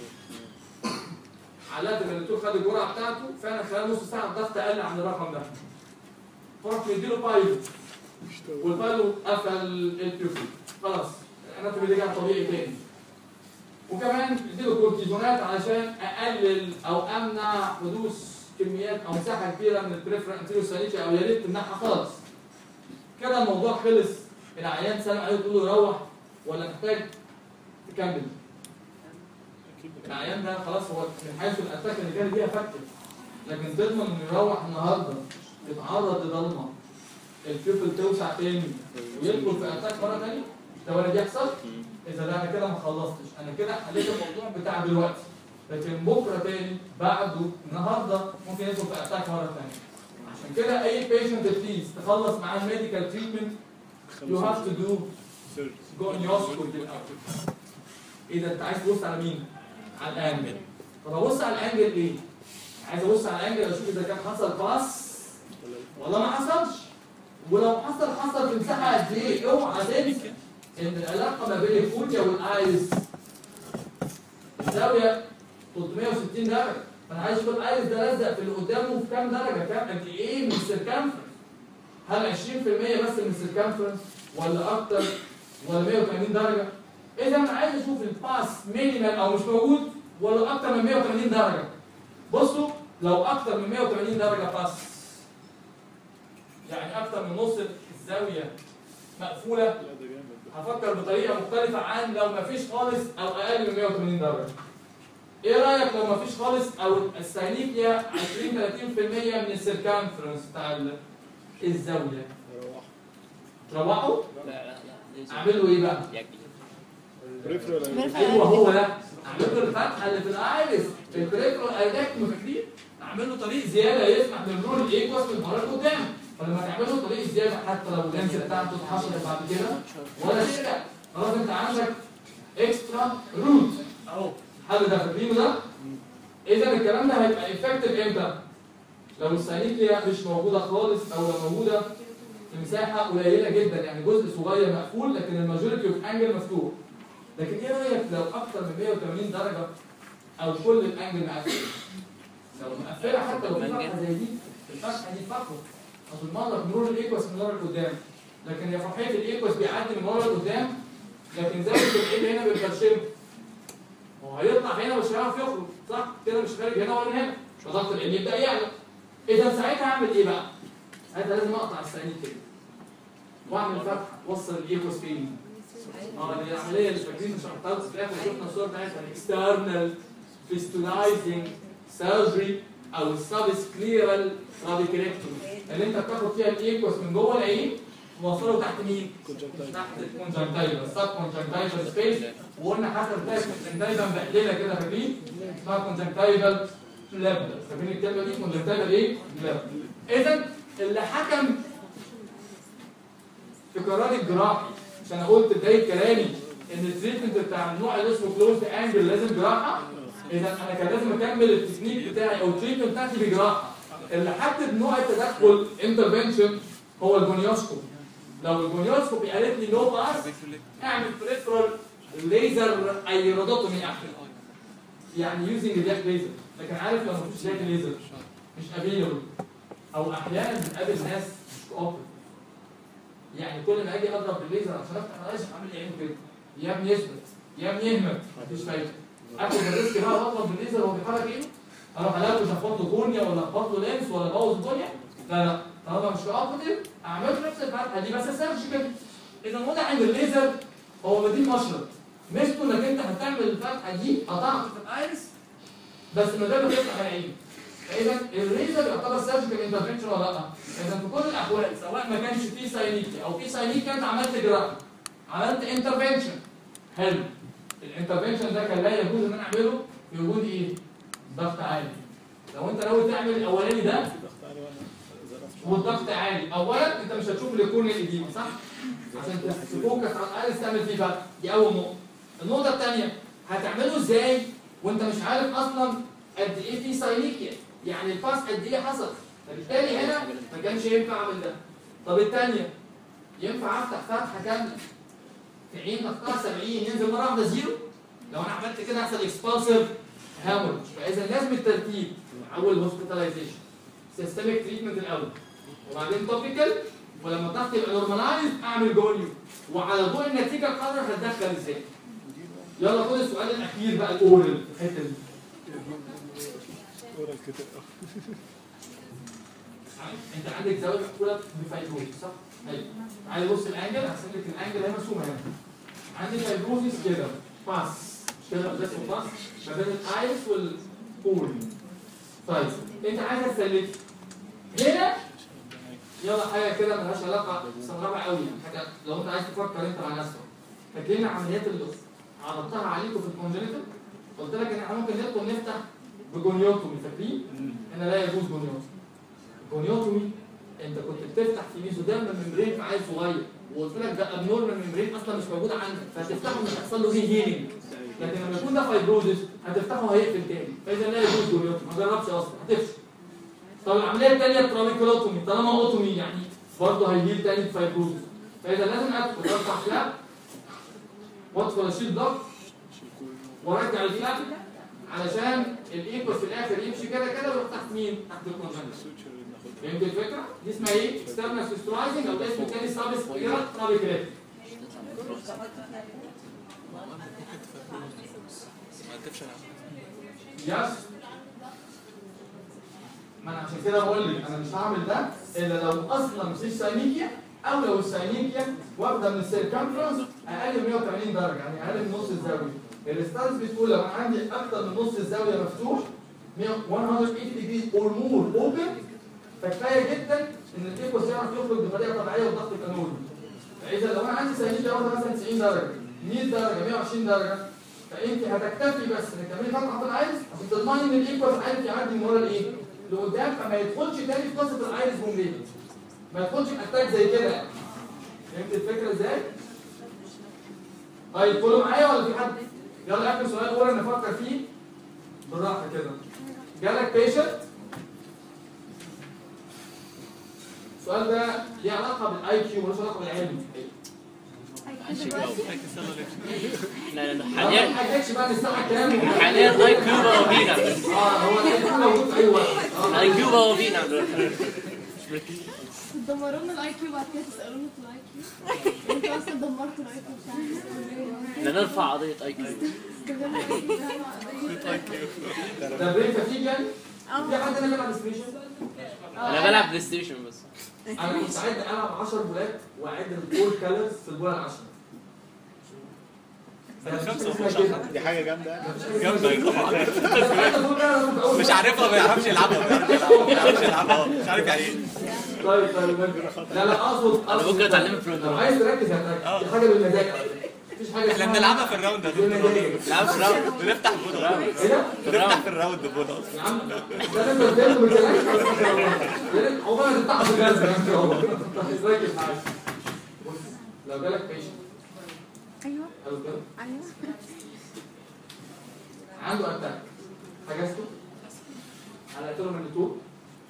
علقت المانيتول خد الجرعه بتاعته فعلا خلال نص ساعه الضغط قل عن الرقم ده فرحت مديله بايلو والبايلو قفل البيوفي خلاص الاناتومي رجع طبيعي تاني وكمان اديله كورتيزونات علشان اقلل او امنع حدوث كميات او مساحه كبيره من البريفرال انتيريو ساليكا او يا ريت تمنعها خالص كده الموضوع خلص العيان سلم عليه تقول له روح ولا محتاج تكمل العيان ده خلاص هو من حيث الاتاك اللي جالي بيها فكت لكن تضمن انه يروح النهارده يتعرض لضلمه البيوبل توسع تاني ويدخل في اتاك مره تانيه ده ولا يحصل اذا ده انا كده ما خلصتش انا كده حليت الموضوع بتاع دلوقتي لكن بكره تاني بعده النهارده ممكن يدخل في اتاك مره تانيه عشان كده اي بيشنت بليز تخلص معاه الميديكال تريتمنت يو هاف تو دو جونيوسكوبي الاول اذا انت عايز تبص على مين؟ على الانجل طب ابص على الانجل ايه؟ عايز ابص على الانجل اشوف اذا كان حصل باس ولا ما حصلش ولو حصل حصل في مساحه قد ايه؟ اوعى تنسى ان العلاقه ما بين الفوجيا والايرس الزاويه 360 درجه فانا عايز اشوف الايرس ده لزق في اللي قدامه في كام درجه كام قد ايه من السيركمفرنس هل 20% بس من السيركمفرنس ولا اكتر ولا 180 درجه اذا انا عايز اشوف الباس مينيمال او مش موجود ولا اكتر من 180 درجه بصوا لو اكتر من 180 درجه باس يعني اكتر من نص الزاويه مقفوله لا ده جامد ده. هفكر بطريقه مختلفه عن لو مفيش خالص او اقل من 180 درجه. ايه رايك لو مفيش خالص او الساينيكيا 20 30% من السيركمفرنس بتاع ال- الزاويه؟ روح تروحوا لا لا لا لازم اعملوا ايه بقى؟ يجي بريفرال ايوه هو ده اعملوا الفتحه اللي في الايرس في البريفرال ايدكتوم فاكرين؟ اعملوا طريق زياده يسمح للنور الايكوس من بره لقدام فلما تعملوا طريق زياده حتى لو اللينس بتاعته اتحشرت بعد كده ولا تقلق خلاص انت عندك اكسترا روت اهو حد ده فاكرينه ده؟ اذا الكلام ده هيبقى افكتيف امتى؟ لو الساينيكليا مش موجوده خالص او لو موجوده في مساحه قليله جدا يعني جزء صغير مقفول لكن الماجوريتي اوف انجل مفتوح لكن ايه رايك لو اكتر من 180 درجه او كل الانجل مقفول لو مقفله حتى لو في فتحه زي دي الفتحه دي فتحه اصل المنظر مرور الايكوس من ورا لقدام لكن يا فرحيه الايكوس بيعدي من ورا لقدام لكن زي التبعيد هنا بيبرشمه هو هيطلع هنا مش هيعرف يخرج صح كده مش خارج هنا ولا هنا فضغط العين يبدا يعلى اذا ساعتها اعمل ايه بقى؟ ساعتها لازم اقطع السعيد كده واعمل فتحه توصل الايكوس فين؟ اه دي العمليه اللي فاكرين مش هحطها في الاخر شفنا الصور بتاعتها اكسترنال فيستولايزنج سيرجري او السبسكليرال راديكريكتومي اللي انت بتاخد فيها الايكوس من جوه العين توصله تحت مين؟ تحت الكونجنتايفا السب كونجنتايفا سبيس وقلنا حتى بتلاقي الكونجنتايفا مبهدله كده فاكرين؟ اسمها كونجنتايفا فلاب فاكرين الكلمه دي كونجنتايفا ايه؟ فلاب اذا اللي حكم في قرار الجراحي عشان انا قلت بدايه كلامي ان التريتمنت بتاع النوع اللي اسمه كلوز انجل لازم جراحه اذا انا كان لازم اكمل التكنيك بتاعي او التريتمنت بتاعتي بجراحه اللي حدد نوع التدخل انترفنشن هو الجونيوسكوب لو الجونيوسكوب قالت لي نو باس اعمل بريفرال ليزر ايرودوتومي اعمل يعني يوزنج الياك ليزر لكن عارف لو مفيش ياك ليزر مش افيلبل او احيانا بنقابل ناس مش كوبر يعني كل ما اجي اضرب بالليزر عشان افتح القش اعمل عينه كده يا ابني يثبت يا ابني يهمل مفيش فايده اخد الريسك بقى واضرب بالليزر وهو بيحرك ايده اروح الاقي اخبط له كورنيا ولا اخبط له لينس ولا ابوظ الدنيا لا لا طالما مش كوبر اعمل له نفس الفتحه دي بس سيرجيكال اذا واضح ان الليزر هو مدين مشرط ميزته انك انت هتعمل الفتحه دي قطعت في الايرس بس من غير ما تفتح العين فاذا الليزر يعتبر سيرجيكال انترفنشن ولا لا؟ اذا في كل الاحوال سواء ما كانش فيه ساينيكيا او في ساينيكيا انت عملت جراحه عملت انترفنشن حلو الانترفنشن ده كان لا يجوز ان انا اعمله في وجود ايه؟ ضغط عالي لو انت ناوي تعمل الاولاني ده والضغط عالي اولا انت مش هتشوف الكورنيا القديمه صح؟ عشان تفوكس على الاقل تعمل فيه فرق دي اول نقطه النقطه الثانيه هتعمله ازاي وانت مش عارف اصلا قد ايه في ساينيكيا يعني الباس قد ايه حصل فبالتالي هنا ما كانش ينفع اعمل ده طب الثانيه ينفع افتح فتحه كامله في عين مقطع 70 ينزل مره واحده زيرو لو انا عملت كده هيحصل اكسبانسيف هامورج فاذا لازم الترتيب اول هوسبيتاليزيشن سيستميك تريتمنت الاول وبعدين توبيكال ولما الضغط يبقى نورمالايز اعمل جوليو وعلى ضوء النتيجه القادره هتدخل ازاي يلا خد السؤال الاخير بقى الاورال في الحته دي ورا الكتاب انت عندك زاويه مقفوله بفايبروزيس صح؟ ايوه عايز بص الانجل هرسم لك الانجل هي مرسومه هنا عندي فايبروزيس كده باس مش كده ده اسمه باس ما بين الايس والبول طيب انت عايز تسلك هنا يلا حاجه كده ملهاش علاقه صغيره قوي يعني حاجه لو انت عايز تفكر انت مع نفسك فاكرين العمليات اللي عرضتها عليكم في الكونجنتال قلت لك ان احنا ممكن ندخل نفتح بجونيوتومي فاكرين؟ هنا لا يجوز جونيوتومي جونيوتومي انت كنت بتفتح في ميزودام ممبرين في عيل صغير وقلت لك ده ابنورمال ممبرين اصلا مش موجود عندك فهتفتحه مش هيحصل له هيلينج لكن لما يكون ده فايبروزس هتفتحه هيقفل تاني فاذا لا يجوز جونيوتومي ما جربش اصلا هتفشل طب العمليه الثانيه تراميكولوتومي طالما اوتومي يعني برضه هيجيب تاني فايبروزس فاذا لازم ادخل افتح فلاب وادخل اشيل ضغط وارجع الفلاب علشان الايكوس في الاخر يمشي كده كده ويروح تحت مين؟ تحت الكونجنكشن فهمت الفكره؟ دي اسمها ايه؟ اكسترنال سيستولايزنج او ده اسمه تاني سابس كليرال ترابيكريت ما تكتبش انا يس ما انا عشان كده بقول لك انا مش هعمل ده الا لو اصلا مفيش ساينيكيا او لو الساينيكيا واخده من السيركمفرنس اقل من 180 درجه يعني اقل من نص الزاويه الستانس بتقول لو انا عندي اكتر من نص الزاويه مفتوح 180 ديجري اور مور اوبن فكفايه جدا ان الايكوس يعرف يخرج بطريقه طبيعيه والضغط يبقى نورمال فاذا لو انا عندي ساينيكيا واخده مثلا 90 درجه 100 درجه 120 درجه فانت هتكتفي بس انك تعملي فتحه في الايرس عشان تضمني ان الايكوس عارف يعدي من ورا الايه؟ لقدام فما يدخلش تاني في قصه الايرس بومبيت ما يدخلش في اتاك زي كده يعني فهمت الفكره ازاي؟ طيب كله معايا ولا في حد؟ يلا اخر سؤال اول نفكر فيه بالراحه كده جالك بيشنت السؤال ده ليه علاقه بالاي كيو ملوش علاقه بالعلم لا لا لا ما حاليا حكيتش بقى الساعه كام حاليا اي كيو بقى فينا اه هو الاي كيو موجود في اي وقت آه. اي كيو بقى فينا تدمروا لنا الاي كيو بعد كده تسالونا في الاي كيو انتوا اصلا دمرتوا الاي كيو بتاعنا نرفع قضيه اي كيو ده بريك فتيجن في حد هنا بيلعب ستيشن انا بلعب بلاي ستيشن بس انا مستعد العب 10 بولات واعد الفور كالرز في البوله ال 10 دي حاجه جامده يعني جامدة طبعا مش مش عارفها ما يعرفش يلعبها ما يعرفش يلعبها مش عارف يعني ايه طيب طيب لا لا اقصد انا ممكن اتعلمها في لو الراوند عايز تركز هتركز دي حاجه بالمزاج مفيش حاجه احنا اسمها- بنلعبها في الراوند ده لا في الراوند بنفتح بوضة ايه ده؟ بنفتح في الراوند بوضة يا عم ده انت فهمت من كلامك يا ريت عقبال ما تفتح في الجهاز يا عم والله. ركز معايا بص لو جالك بيشنت ايوه حلو كده ايوه عنده اتاك حجزته علقت له من التوب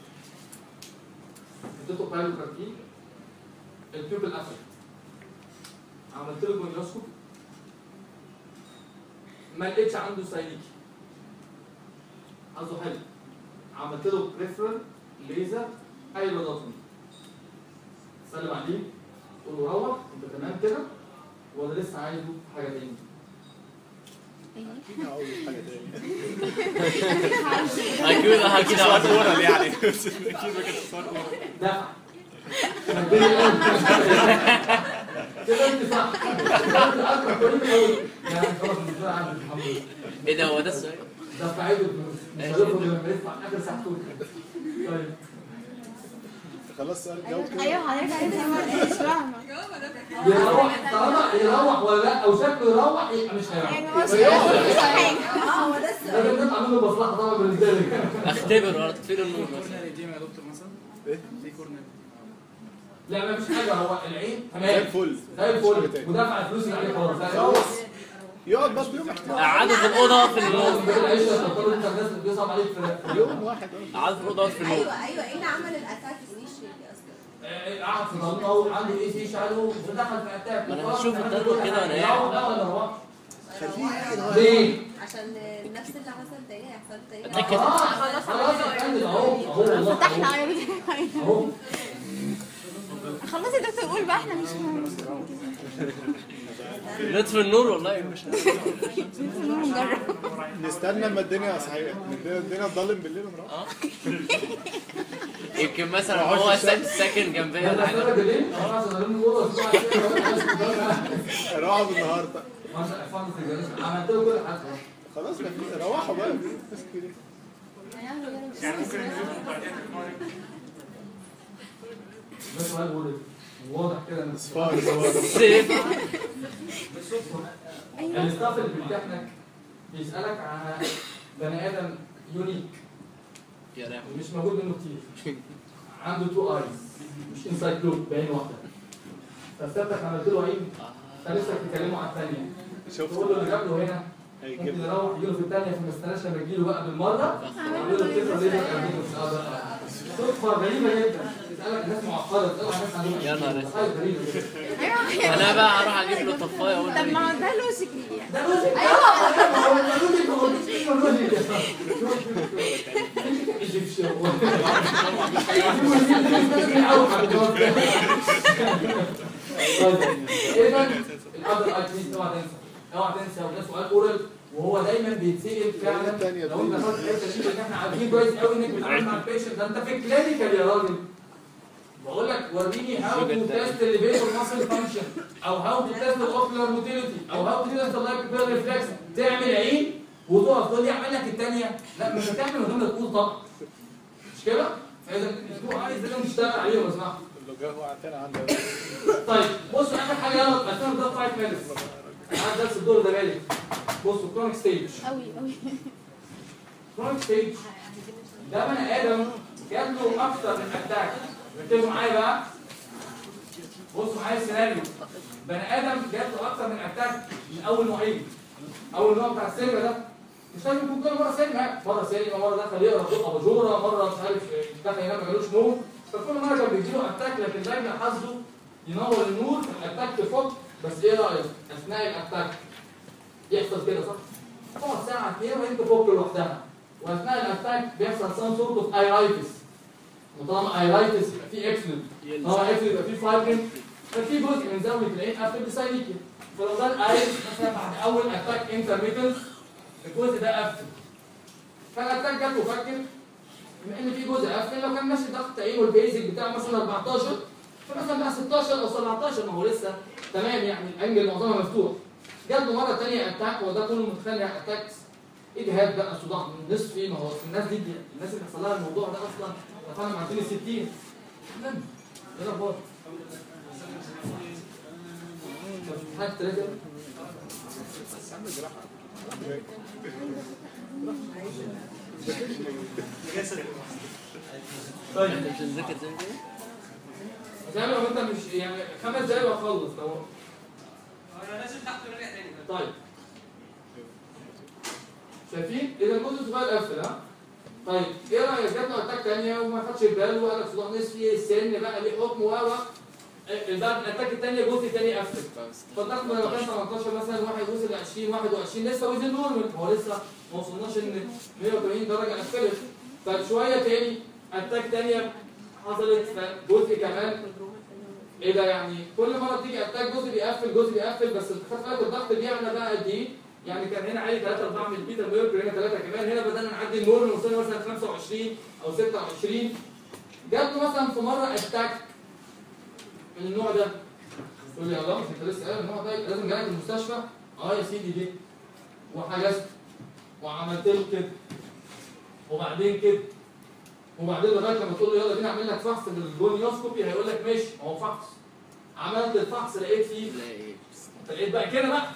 اديته بايلو كارتين البيبل قفل عملت له جونيوسكوب ما لقيتش عنده سايليكي حظه حلو عملت له بريفرال ليزر ايرودوتومي سلم عليه قول له روح انت تمام كده ولا لسه عايزه حاجه تاني اكيد هقول حاجه تاني اي كيو ده اكيد صور هقعد اورال يعني اكيد ما كانتش صور اورال دفع كده انت صح كده انت اكتر كل قوي يعني خلاص مش عارف الحمد لله ايه ده هو ده السؤال دفع ايده مش هيخرج لما يدفع اخر ساعته طيب خلاص سؤال جاوب كده ايوه حضرتك عايزة مش فاهمه يروح طالما يروح ولا لا او شكله يروح يبقى مش يعني هيروح مش مش حاجه اه هو ده السؤال لازم نطلع منه مصلحه طبعا بالنسبه لي اختبر ولا تطفيل النور بس لا ما فيش حاجه هو العين زي تمام الفل زي مفيش حاجة الفل تاني. ودفع الفلوس اللي عليه خلاص خلاص يقعد بس يوم احتياط قعدوا في الاوضه في خلاص النور انت كده عيشه تضطر انت الناس بيصعب عليك في يوم واحد اه قعدوا في الاوضه في النور ايوه ايوه ايه اللي عمل الاتاك سبيشال دي اصلا؟ قعد في ضلمه عنده اي سي شالو ودخل في اتاك ما أنا وخلاص، هشوف عمل التدور كل كده حاجة. وأنا يروح قاعد. بقى ولا يروح؟ خليه ليه؟ عشان نفس اللي حصل تاني هيحصل تاني أتأكد. خلاص خلاص يا فندم اهو اهو والله فتحنا اهو عيون اهو خلاص يا دكتور قول بقى احنا مش نطفي النور والله مش نجرب نستنى اما الدنيا صحيح الدنيا الدنيا تضلم بالليل ونروح اه يمكن مثلا هو ساك- ساكن جنبيا ولا انا حاجه سبب بالليل انا عشان اقول له والله اسبوع كده روحوا بالنهار بقى عملت له كل حاجه خلاص ما في روحوا بقى بس كده يعني ممكن ده سؤال واضح واضح كده ان اصفار اصفار سيف الاستاف اللي بيمتحنك بيسالك على بني ادم يونيك يا لهوي مش موجود منه كتير عنده تو ايز مش انسايكلوب بعين واحده فاستفتك عملت له عين فلسه بتكلمه على الثانيه شوف تقول له اللي جاب له هنا هيجيب ممكن يروح يجيله في الثانيه فما استناش لما يجيله بقى بالمره يعمل له الفكره دي صدفه غريبه جدا تسالك ناس معقده تسالك ناس عندهم يا نهار اسود. حاجه غريبه كده ايوه انا بقى اروح اجيب له طفايه اقول طب له ما هو ده لوجيكلي يعني ده لوجيك ايوه هو ده لوجيك هو ده لوجيك يا صاحبي ايجيبشن اذا الاذر ايتمز اوعى تنسى اوعى تنسى وده سؤال اورال وهو دايما بيتسال فعلا التانية لو انت خدت الحته دي ان احنا عارفين كويس قوي انك بتتعامل مع البيشنت ده انت في الكلينيكال يا راجل بقول لك وريني هاو تو تيست الليفيتور ماسل فانكشن او هاو تو تيست الاوكلر موتيليتي او هاو تو تيست اللايك بير ريفلكس تعمل عين وتقف تقول لي اعمل لك الثانيه لا مش هتعمل من غير ما تقول طبعا مش كده؟ فاذا الاسبوع عايز ده نشتغل عليه لو سمحت لو جه هو عارفين عنده طيب بصوا اخر حاجه يلا عشان ده 5 مينتس انا درس الدور ده بالي بصوا كرونيك ستيج قوي قوي كرونيك ستيج ده بني ادم جات له اكتر من اتاك ركزوا معايا بقى بصوا معايا السيناريو بني ادم جات له اكتر من اتاك من اول نوعين اول نوع بتاع السينما ده مش لازم يكون كل مره سينما مره سينما مره دخل يقرا دقه اباجوره مره مش عارف دخل ينام مالوش نوم فكل مره كان بيجيله اتاك لكن دايما حظه ينور النور الاتاك تفك بس ايه رايك اثناء الاتاك يحصل كده صح؟ تقعد ساعه اثنين وبعدين تفك لوحدها واثناء الاتاك بيحصل سام سورت اوف ايرايتس وطالما ايرايتس يبقى في اكسلنت طالما اكسلنت يبقى في فايبرين ففي جزء من زاويه العين قافل بساينيكيا فلو ده الايرس مثلا بعد اول اتاك انترميتنس الجزء ده قفل فالاتاك جت وفكر بما ان في جزء قفل لو كان ماشي ضغط عينه البيزك بتاعه مثلا 14 فمثلا بقى 16 او 17 ما هو لسه تمام يعني الانجل معظمها مفتوح جات له مره ثانيه اتاك وده كله متخيل اتاكس اجهاد بقى صداع من نصفي ما هو الناس دي الناس اللي حصل لها الموضوع ده اصلا دفعنا معدين ال 60 تمام ايه الاخبار؟ طب حاجه ثلاثه طيب انت مش هتذاكر زي كده؟ زي لو انت مش يعني خمس دقايق وهخلص لو انا نازل تحت وراجع تاني طيب شايفين؟ اذا الجزء الصغير قفل ها؟ طيب ايه رايك جات له اتاك ثانيه وما خدش باله وقال لك صداع نصفي السن بقى ليه حكم و و ده الاتاك الثانيه جزء ثاني قفل فالضغط لو كان 18 مثلا واحد وصل ل 20 21 لسه وزن نورمال هو لسه ما وصلناش ان 180 درجه قفلت فشويه تاني اتاك ثانيه حصلت فجزء كمان ايه ده يعني كل مره تيجي اتاك جزء بيقفل جزء بيقفل بس خد بالك الضغط بيعلى بقى قد ايه؟ يعني كان هنا عالي 3 4 من بيتا ميركوري هنا 3 كمان هنا بدانا نعدي النورمال وصلنا مثلا 25 او 26 جات له مثلا في مره اتاك من النوع ده تقول لي يا الله مش انت لسه قايل النوع ده لازم جالك المستشفى اه يا سيدي دي وحجزت وعملت له كده وبعدين كده وبعدين لغايه لما تقول له يلا بينا اعمل لك فحص بالجونيوسكوبي هيقول لك ماشي ما هو فحص عملت الفحص لقيت فيه لا ايه لقيت بقى كده بقى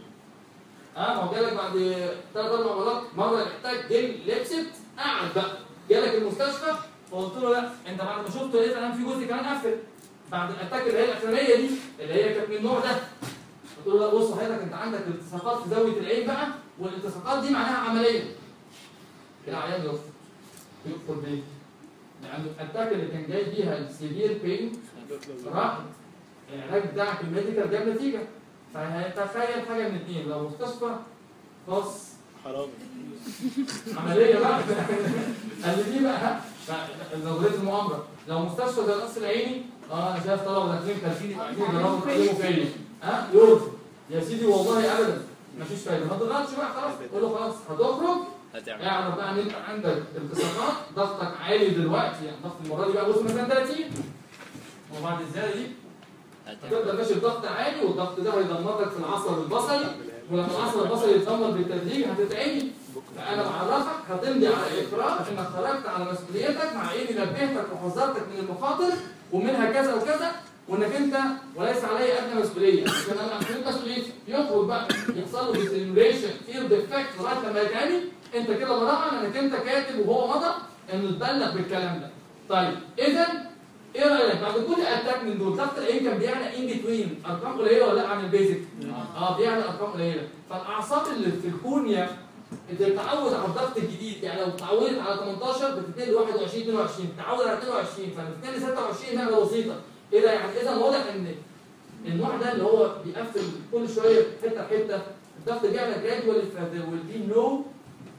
اه ما هو جالك بعد ثلاث اربع مرات مره محتاج جيل لبست قعد بقى جالك المستشفى فقلت له لا انت بعد ما شفته لقيت انا في جزء كمان قفل بعد الاتاك اللي هي الاخرانيه دي اللي هي كانت من النوع ده قلت له لا بص حضرتك انت عندك التصاقات في زاويه العين بقى والالتصاقات دي معناها عمليه العيان يرفض يرفض ليه؟ لان الاتاك اللي كان جاي بيها السيفير بين راح العلاج بتاعك الميديكال جاب نتيجه فهتخيل حاجه من اثنين لو مستشفى خاص حرام عمليه بقى قال لي دي بقى نظريه المؤامره لو مستشفى زي القصر العيني اه انا شايف طلبه داخلين خارجين يبقى عايزين يجربوا يتكلموا فيا ها يرفض يا سيدي والله ابدا مفيش فايده ما تضغطش بقى خلاص قول له خلاص هتخرج هتعمل اعرف بقى ان انت عندك التصاقات ضغطك عالي دلوقتي يعني ضغط المره دي بقى وصل مثلا 30 وبعد الزياده دي هتعمل هتفضل ماشي الضغط عالي والضغط ده هيدمر لك في العصب البصري ولما العصب البصري يتدمر بالتدريج هتتعمي فانا بعرفك هتمضي على اقرار انك خرجت على مسؤوليتك مع اني نبهتك وحذرتك من المخاطر ومنها كذا وكذا وانك انت وليس علي ادنى مسؤوليه عشان انا اخذت مسؤوليتي يخرج بقى يحصل له ديسيميوليشن فيلد افكت لغايه لما يتعمي انت كده براءه لانك انت كاتب وهو مضى انه تبلغ بالكلام ده. طيب اذا ايه رايك بعد كل اتاك من دول ضغط العين كان بيعلى ان بتوين ارقام قليله ولا لا عن البيزك؟ اه بيعلى ارقام قليله فالاعصاب اللي في الكورنيا بتتعود على الضغط الجديد يعني لو اتعودت على 18 بتتنقل ل 21 22 تتعود على 22 فبتتنقل ل 26 نقله بسيطه ايه ده يعني اذا واضح ان النوع ده اللي هو بيقفل كل شويه حته حته الضغط بيعلى جرادوال والدي نو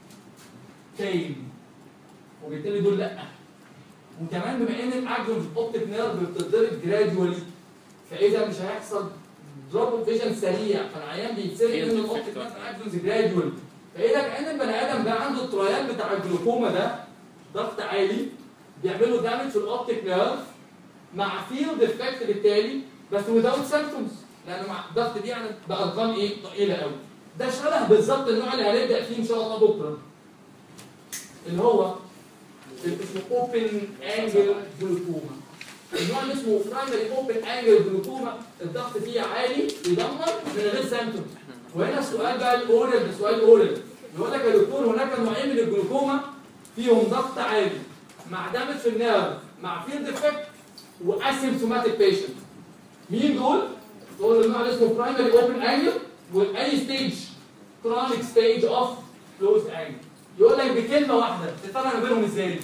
تايم وبالتالي دول لا وكمان بما ان الاكزون في الاوبتيك نيرف بتتضرب جرادوالي فاذا مش هيحصل دروب فيجن سريع فالعيان بيتسرق من الاوبتيك نيرف اكزونز جرادوالي فاذا كان البني ادم ده عنده التريال بتاع الجلوكوما ده ضغط عالي بيعملوا دامج في الاوبتيك نيرف مع فيلد افكت بالتالي بس without symptoms لانه مع الضغط دي يعني بارقام ايه ضئيله قوي ده شبه بالظبط النوع اللي هنبدا فيه ان شاء الله بكره اللي هو اللي اسمه اوبن انجل جلوكوما النوع اللي اسمه برايمري اوبن انجل جلوكوما الضغط فيه عالي يدمر من غير سيمتوم وهنا السؤال بقى الاورال ده سؤال اورال يقول لك يا دكتور هناك نوعين من الجلوكوما فيهم ضغط عالي مع دامج في النيرف مع فيلد افكت واسيمتوماتيك بيشنت مين دول؟ دول النوع اللي اسمه برايمري اوبن انجل واي ستيج chronic stage of closed angle يقول لك بكلمه واحده تفرق ما بينهم ازاي؟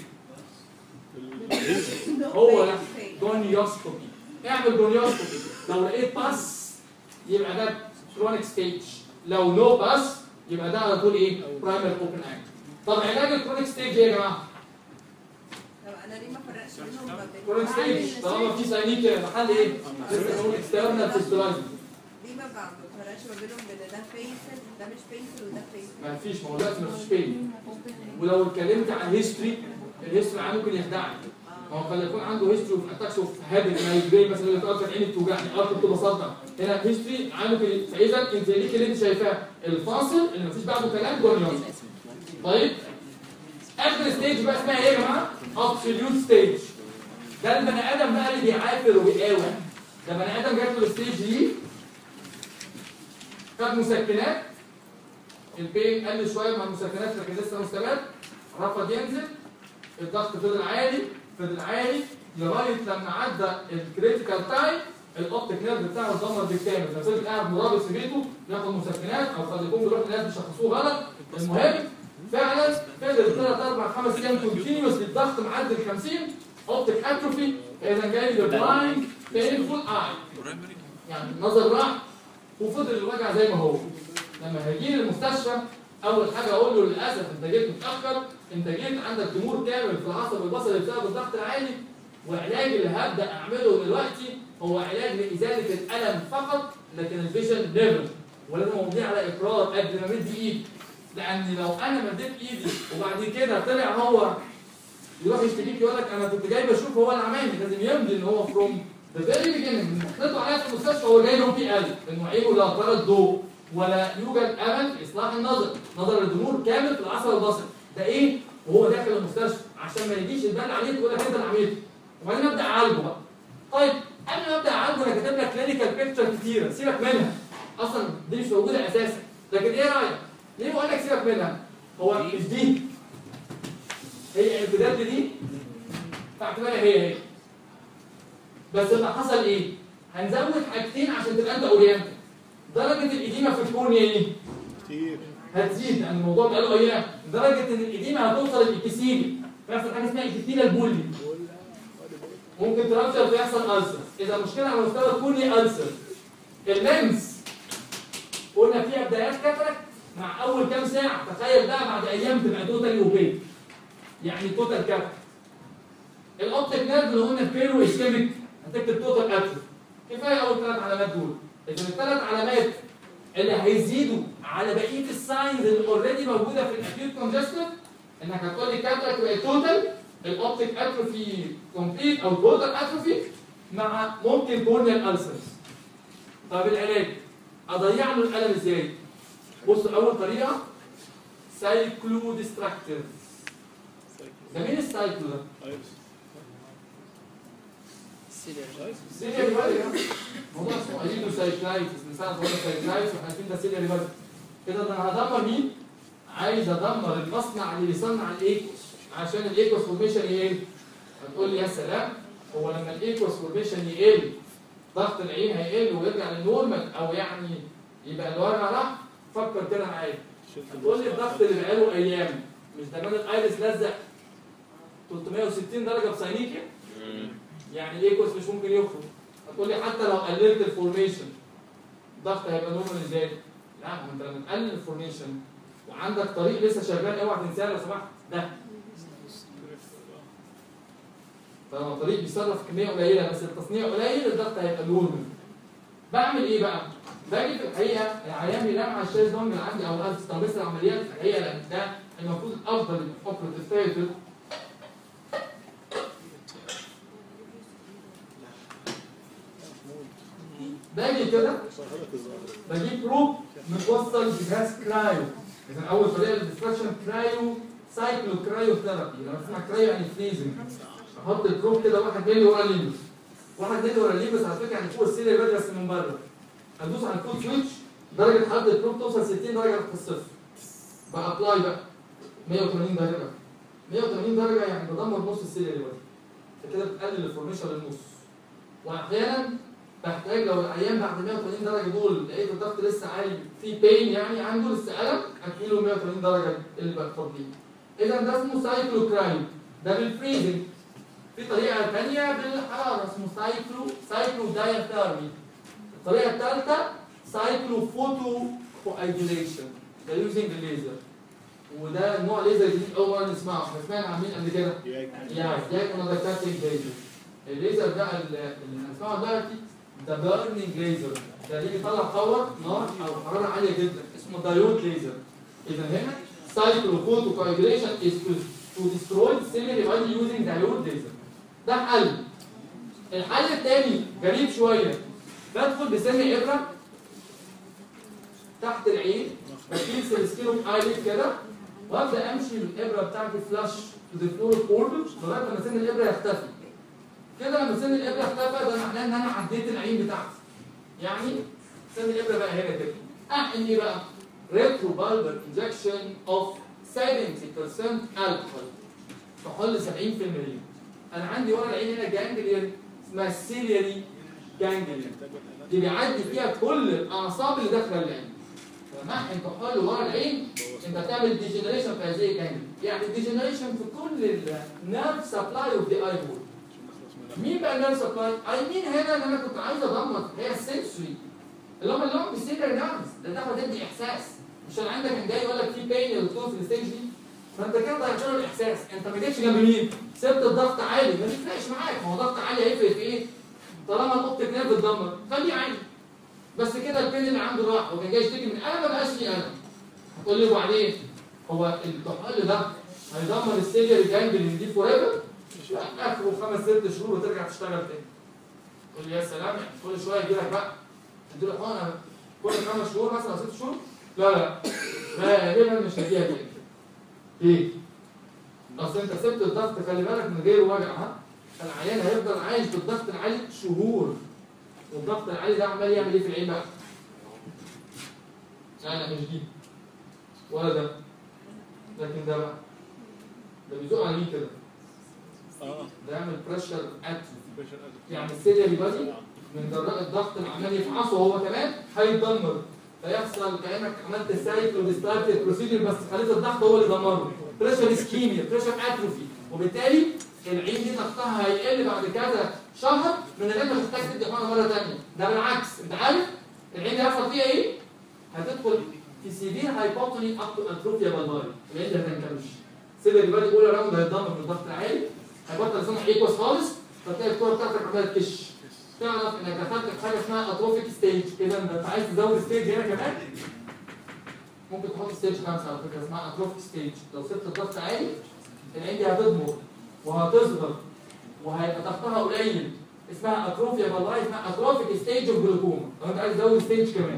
هو ده جونيوسكوبي اعمل جونيوسكوبي لو لقيت باس يبقى ده كرونيك ستيج لو نو باس يبقى ده على طول ايه؟ برايمري اوبن انجل طب علاج الكرونيك ستيج ايه يا جماعه؟ طب انا ليه ما فرقش بينهم ما بين كرونيك ستيج طالما في ساينيك محل ايه؟ لسه نقول اكسترنال فيستولايزنج ليه ما بفرقش ما بينهم بين ده فيسل ده مش فيسل وده فيسل ما فيش ما هو دلوقتي ما فيش بين ولو اتكلمت عن هيستوري الهيستوري معاه ممكن يخدعك ما هو قد يكون عنده هيستوري اوف اتاكس اوف هابت مايجرين مثلا يقول لك اه كانت عيني بتوجعني اه كنت بصدع هنا هيستوري عنده كده فاذا انت ليك اللي انت شايفاه الفاصل اللي مفيش بعده كلام جونيوس طيب اخر ستيج بقى اسمها ايه يا جماعه؟ ابسوليوت ستيج ده البني ادم بقى اللي بيعافر وبيقاوم ده بني ادم جات له الستيج دي خد مسكنات البين قل شويه مع المسكنات لكن لسه مستمر رفض ينزل الضغط فضل عالي فضل عالي لغايه لما عدى الكريتيكال تايم الاوبتيك نيرف بتاعه اتدمر بالكامل فضل قاعد مرابط في بيته بياخد مسكنات او قد يكون بيروح لناس بيشخصوه غلط المهم فعلا فضل ثلاث اربع خمس ايام كونتينيوس الضغط معدي ال 50 اوبتيك اتروفي اذا جاي له بلايند بينفول اي يعني النظر راح وفضل الوجع زي ما هو لما هيجي المستشفى اول حاجه اقول له للاسف انت جيت متاخر انت جيت عندك tumor كامل في العصب البصري بسبب الضغط العالي وعلاج اللي هبدا اعمله دلوقتي هو علاج لازاله الالم فقط لكن الفيجن نيفر ولازم مبني على اقرار قبل ما مد ايدي لان لو انا مديت ايدي وبعد كده طلع هو يروح يشتكيك يقول لك انا كنت جاي بشوف هو اللي عملني لازم يمضي ان هو فروم ذا فيري بيجننج من دخلته عليا في المستشفى هو جاي له بي ال انه عينه لا ترى الضوء ولا يوجد امل في اصلاح النظر نظر الجمهور كامل في العصب البصري ده ايه وهو داخل المستشفى عشان ما يجيش البال عليك ويقول لك انت اللي عملته وبعدين ابدا اعالجه بقى طيب قبل ما ابدا اعالجه انا كاتب لك كلينيكال بيكتشر كتيره سيبك منها اصلا دي مش موجوده اساسا لكن ايه رايك ليه بقول لك سيبك منها هو مش دي هي الامتداد دي فاعتبرها هي هي بس اللي حصل ايه هنزود حاجتين عشان تبقى انت اورينتد درجه الاديمه في الكورنيا ايه كتير هتزيد لان الموضوع بقاله ايام لدرجه ان الاديمه هتوصل للابيثيلي فيحصل حاجه اسمها ابيثيليا البولي ممكن ترابشر ويحصل ألسر اذا مشكله على مستوى الكورنيا ألسر اللينس قلنا فيها بدايات كترك مع اول كام ساعه تخيل بقى بعد ايام تبقى توتالي اوبيك يعني توتال كترك الاوبتيك نيرف اللي قلنا بيرو اسكيميك هتكتب توتال اتروفي كفايه اول ثلاث علامات دول اذا الثلاث علامات اللي هيزيدوا على بقيه الساينز اللي اوريدي موجوده في الاكيوت كونجستيف انك هتقول لي كاتراك يبقى توتال الاوبتيك اتروفي كومبليت او توتال اتروفي مع ممكن كورنيال السرز طب العلاج اضيع له الالم ازاي؟ بص اول طريقه سايكلو ديستراكتيف ده مين السايكلو ده؟ ايرس سيليا ريفالي موضوع اسمه اجينو سايكلايتس من ساعه ما قلنا سايكلايتس واحنا عارفين ده سيليا ريفالي كده ده انا هدمر مين؟ عايز ادمر المصنع اللي بيصنع الايكوس عشان الايكوس فورميشن يقل هتقول لي يا سلام هو لما الايكوس فورميشن يقل ضغط العين هيقل ويرجع للنورمال او يعني يبقى الوجع راح فكر كده معايا هتقول لي الضغط اللي بقاله ايام مش زمان الايرس لزق 360 درجه بساينيكيا يعني الايكوس مش ممكن يخرج هتقول لي حتى لو قللت الفورميشن الضغط هيبقى نورمال ازاي؟ لا ما انت لما تقلل الفورميشن وعندك طريق لسه شغال اوعى تنساه لو سمحت ده فلما الطريق بيصرف كميه قليله بس التصنيع قليل الضغط هيبقى نورمال بعمل ايه بقى؟ باجي في الحقيقه العيان بينام على الشاشه ده من عندي او ألف ترابيزه العمليات في الحقيقه لان ده المفروض الافضل الاوبريتيف ثيرابي باجي كده بجيب روب متوصل بجهاز كرايو اذا اول طريقه للديستراكشن كرايو سايكلو كرايو ثيرابي لما اسمع كرايو يعني فريزنج احط البروب كده واحد ملي ورا الليمبس واحد ملي ورا الليمبس على فكره يعني فوق السيليا بدري بس من بره ادوس على الكود سويتش درجه حد البروب توصل 60 درجه في الصفر بقى ابلاي بقى 180 درجه 180 درجه يعني بدمر نص السيليا دلوقتي فكده بتقلل الفورميشن للنص واحيانا بحتاج لو العيان بعد 180 درجه دول لقيت الضغط لسه عالي في بين يعني عنده لسه الم اكله 180 درجه اللي بقى فاضلين اذا ده اسمه سايكلوكراين ده بالفريزنج في طريقه ثانيه بالحراره اسمه سايكلو سايكلو دايثيرمي الطريقه الثالثه سايكلو فوتو كواجيوليشن ده يوزنج الليزر وده نوع ليزر جديد اول مره نسمعه احنا سمعنا عن مين قبل كده؟ يعني ده كنا ذكرت الليزر الليزر ده ال- اللي هنسمعه دلوقتي ده بيرنينج ليزر ده اللي بيطلع باور نار او حراره عاليه جدا اسمه دايود ليزر اذا هنا سايكلو فوتو كواجيوليشن is to, to destroy similar by using diode laser ده حل الحل الثاني غريب شويه بدخل بسن ابره تحت العين بشيل سلسكيلو ايليد كده وابدا امشي بالابره بتاعتي فلاش تو ذا فلور اوف اوربت لغايه لما سن الابره يختفي كده لما سن الابره اختفى ده معناه ان انا عديت العين بتاعتي يعني سن الابره بقى هنا كده احقن ايه بقى؟ ريترو بالبر انجكشن اوف 70% الكحول كحول 70% انا عندي ورا العين هنا جانجليون اسمها سيلياري جانجليون دي بيعدي فيها كل الاعصاب اللي داخله العين لما احقن كحول ورا العين انت بتعمل ديجنريشن في هذه الجانجليون يعني ديجنريشن في كل النيرف سبلاي اوف ذا اي هول مين بقى النيرف سبلاي؟ اي مين هنا ان انا كنت عايز ادمر هي السنسوري اللي هم اللي هم بيسيلر نيرفز ده تاخد تدي احساس مش انا عندك كان جاي يقول لك في بين يا دكتور في الستيج دي فانت كده ضيعت له الاحساس انت ما جيتش جنب مين؟ سبت الضغط عالي ما تفرقش معاك ما هو ضغط عالي هيفرق في ايه؟ طالما الاوبتيك نيرف اتدمر خليه عالي بس كده البين اللي عنده راح وكان جاي يشتكي من الم ما بقاش فيه الم هتقول لي وبعدين هو الكحول ده هيدمر السيليا جانجلين دي فور ايفر؟ اخره خمس ست شهور وترجع تشتغل تاني تقول لي يا سلام يعني كل شويه يجي لك بقى تدي له حقنه كل خمس شهور مثلا أو ست شهور لا لا غالبا مش هديها تاني ليه؟ اصل انت سبت الضغط خلي بالك من غير وجع ها العيان هيفضل عايش بالضغط العالي شهور والضغط العالي ده عمال يعمل ايه في العين بقى؟ لا لا مش دي ولا ده لكن ده بقى ده بيزق على مين كده اه ده يعمل بريشر اتروفي باشا قادر. يعني السيلياري بادي من جراء الضغط اللي عمال يفعصه هو كمان هيدمر فيحصل كانك عملت سايكل وديستارتد بروسيدور بس خليت الضغط هو اللي دمره بريشر اسكيميا بريشر اتروفي وبالتالي العين دي ضغطها هيقل بعد كذا شهر من غير ما تحتاج تدي حقنه مره ثانيه ده بالعكس انت عارف العين دي هيحصل فيها ايه؟ هتدخل في سيفير هايبوتوني اب تو اتروفيا بالباري العين دي هتنكمش سيلياري بادي اول راوند هيتدمر من الضغط العالي هيبطل لسانه ايكوس خالص فتلاقي الكوره بتاعتك عماله تكش تعرف انك دخلت في حاجه اسمها اتروفيك ستيج كده انت أنت عايز تزود ستيج هنا كمان ممكن تحط ستيج خمسه على فكره اسمها اتروفيك ستيج لو سبت الضغط عالي العين دي هتضمر وهتصغر وهيبقى ضغطها قليل اسمها اتروفيا بالله اسمها اتروفيك ستيج اوف جلوكوما لو انت عايز تزود ستيج كمان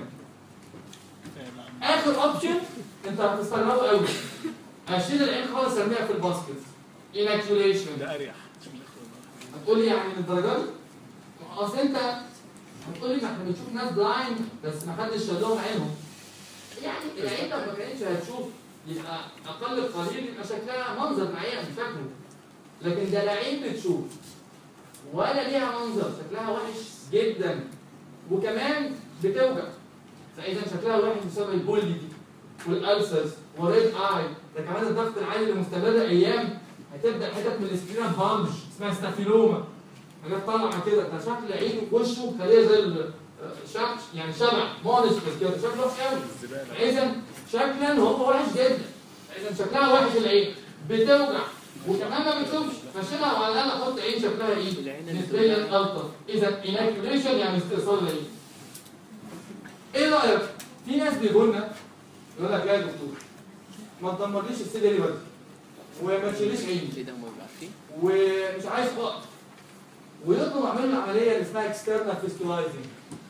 اخر اوبشن انت هتستغربه قوي هشيل العين خالص ارميها في الباسكت اناكيوليشن ده اريح هتقول لي يعني للدرجه دي؟ ما اصل انت هتقول لي ما احنا بنشوف ناس بلايند بس ما حدش شال لهم عينهم يعني العين لو ما كانتش هتشوف يبقى اقل قليل يبقى شكلها منظر العين مش فاكره لكن ده لا عين بتشوف ولا ليها منظر شكلها وحش جدا وكمان بتوجع فاذا شكلها وحش بسبب البولي دي والالسرز والريد اي ده كمان الضغط العالي اللي مستمر ايام هتبدا حتت من السكرين بامج اسمها ستافيلوما حاجات طالعه كده ده شكل عينه وشه خليه زي ال- شكل يعني شبع مونستر كده شكله وحش قوي الزباله اذا شكلا هو وحش جدا اذا شكلها وحش العين بتوجع وكمان ما بتشوفش فشيلها وعلى الاقل احط عين شكلها ايه؟ نسبيا الطف اذا اناكيوليشن يعني استئصال العين ايه رايك؟ في ناس بيقول لنا يقول لك يا دكتور ما تدمرليش السيلري بدري وما تشيليش عيني ايه ده ما بيبقى فيه ومش عايز حقن ويطلب اعمل له عمليه اللي اسمها اكسترنال فيستولايزنج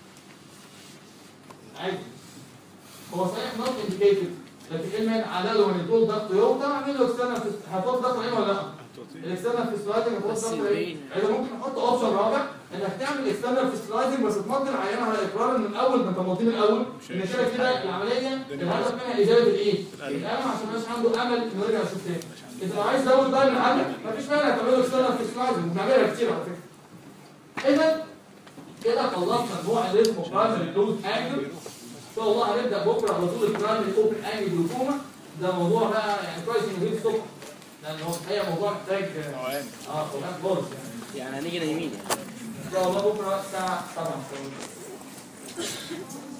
عادي هو صحيح نوت انديكيتد لكن ايه المانع على الاقل لما يطول ضغط يوم طبعا اعمل له اكسترنال هتطول ضغط العين ولا لا؟ الاكسترنال فيستولايزنج هتطول بس ضغط العين يبين. اذا ممكن نحط اوبشن رابع انك تعمل اكسترنال فيستولايزنج بس تمضي العيان على اقرار من الاول ما انت ماضيه من الاول ان كده كده العمليه الهدف منها ازاله الايه؟ الالم عشان ما يبقاش عنده امل انه يرجع يشوف تاني انت لو عايز تزود بقى من عندك مفيش مانع تعمله اكسترنال فيستولايزنج بنعملها كتير على فكره اذا كده خلصنا النوع اللي اسمه برايمري كلوز انجل ان شاء الله هنبدا بكره على طول البرايمري اوبن انجل جلوكوما ده موضوع بقى يعني كويس انه جه الصبح لان هو الحقيقه موضوع محتاج اه قرآن خالص يعني يعني هنيجي نايمين يعني ان شاء الله بكره الساعه 7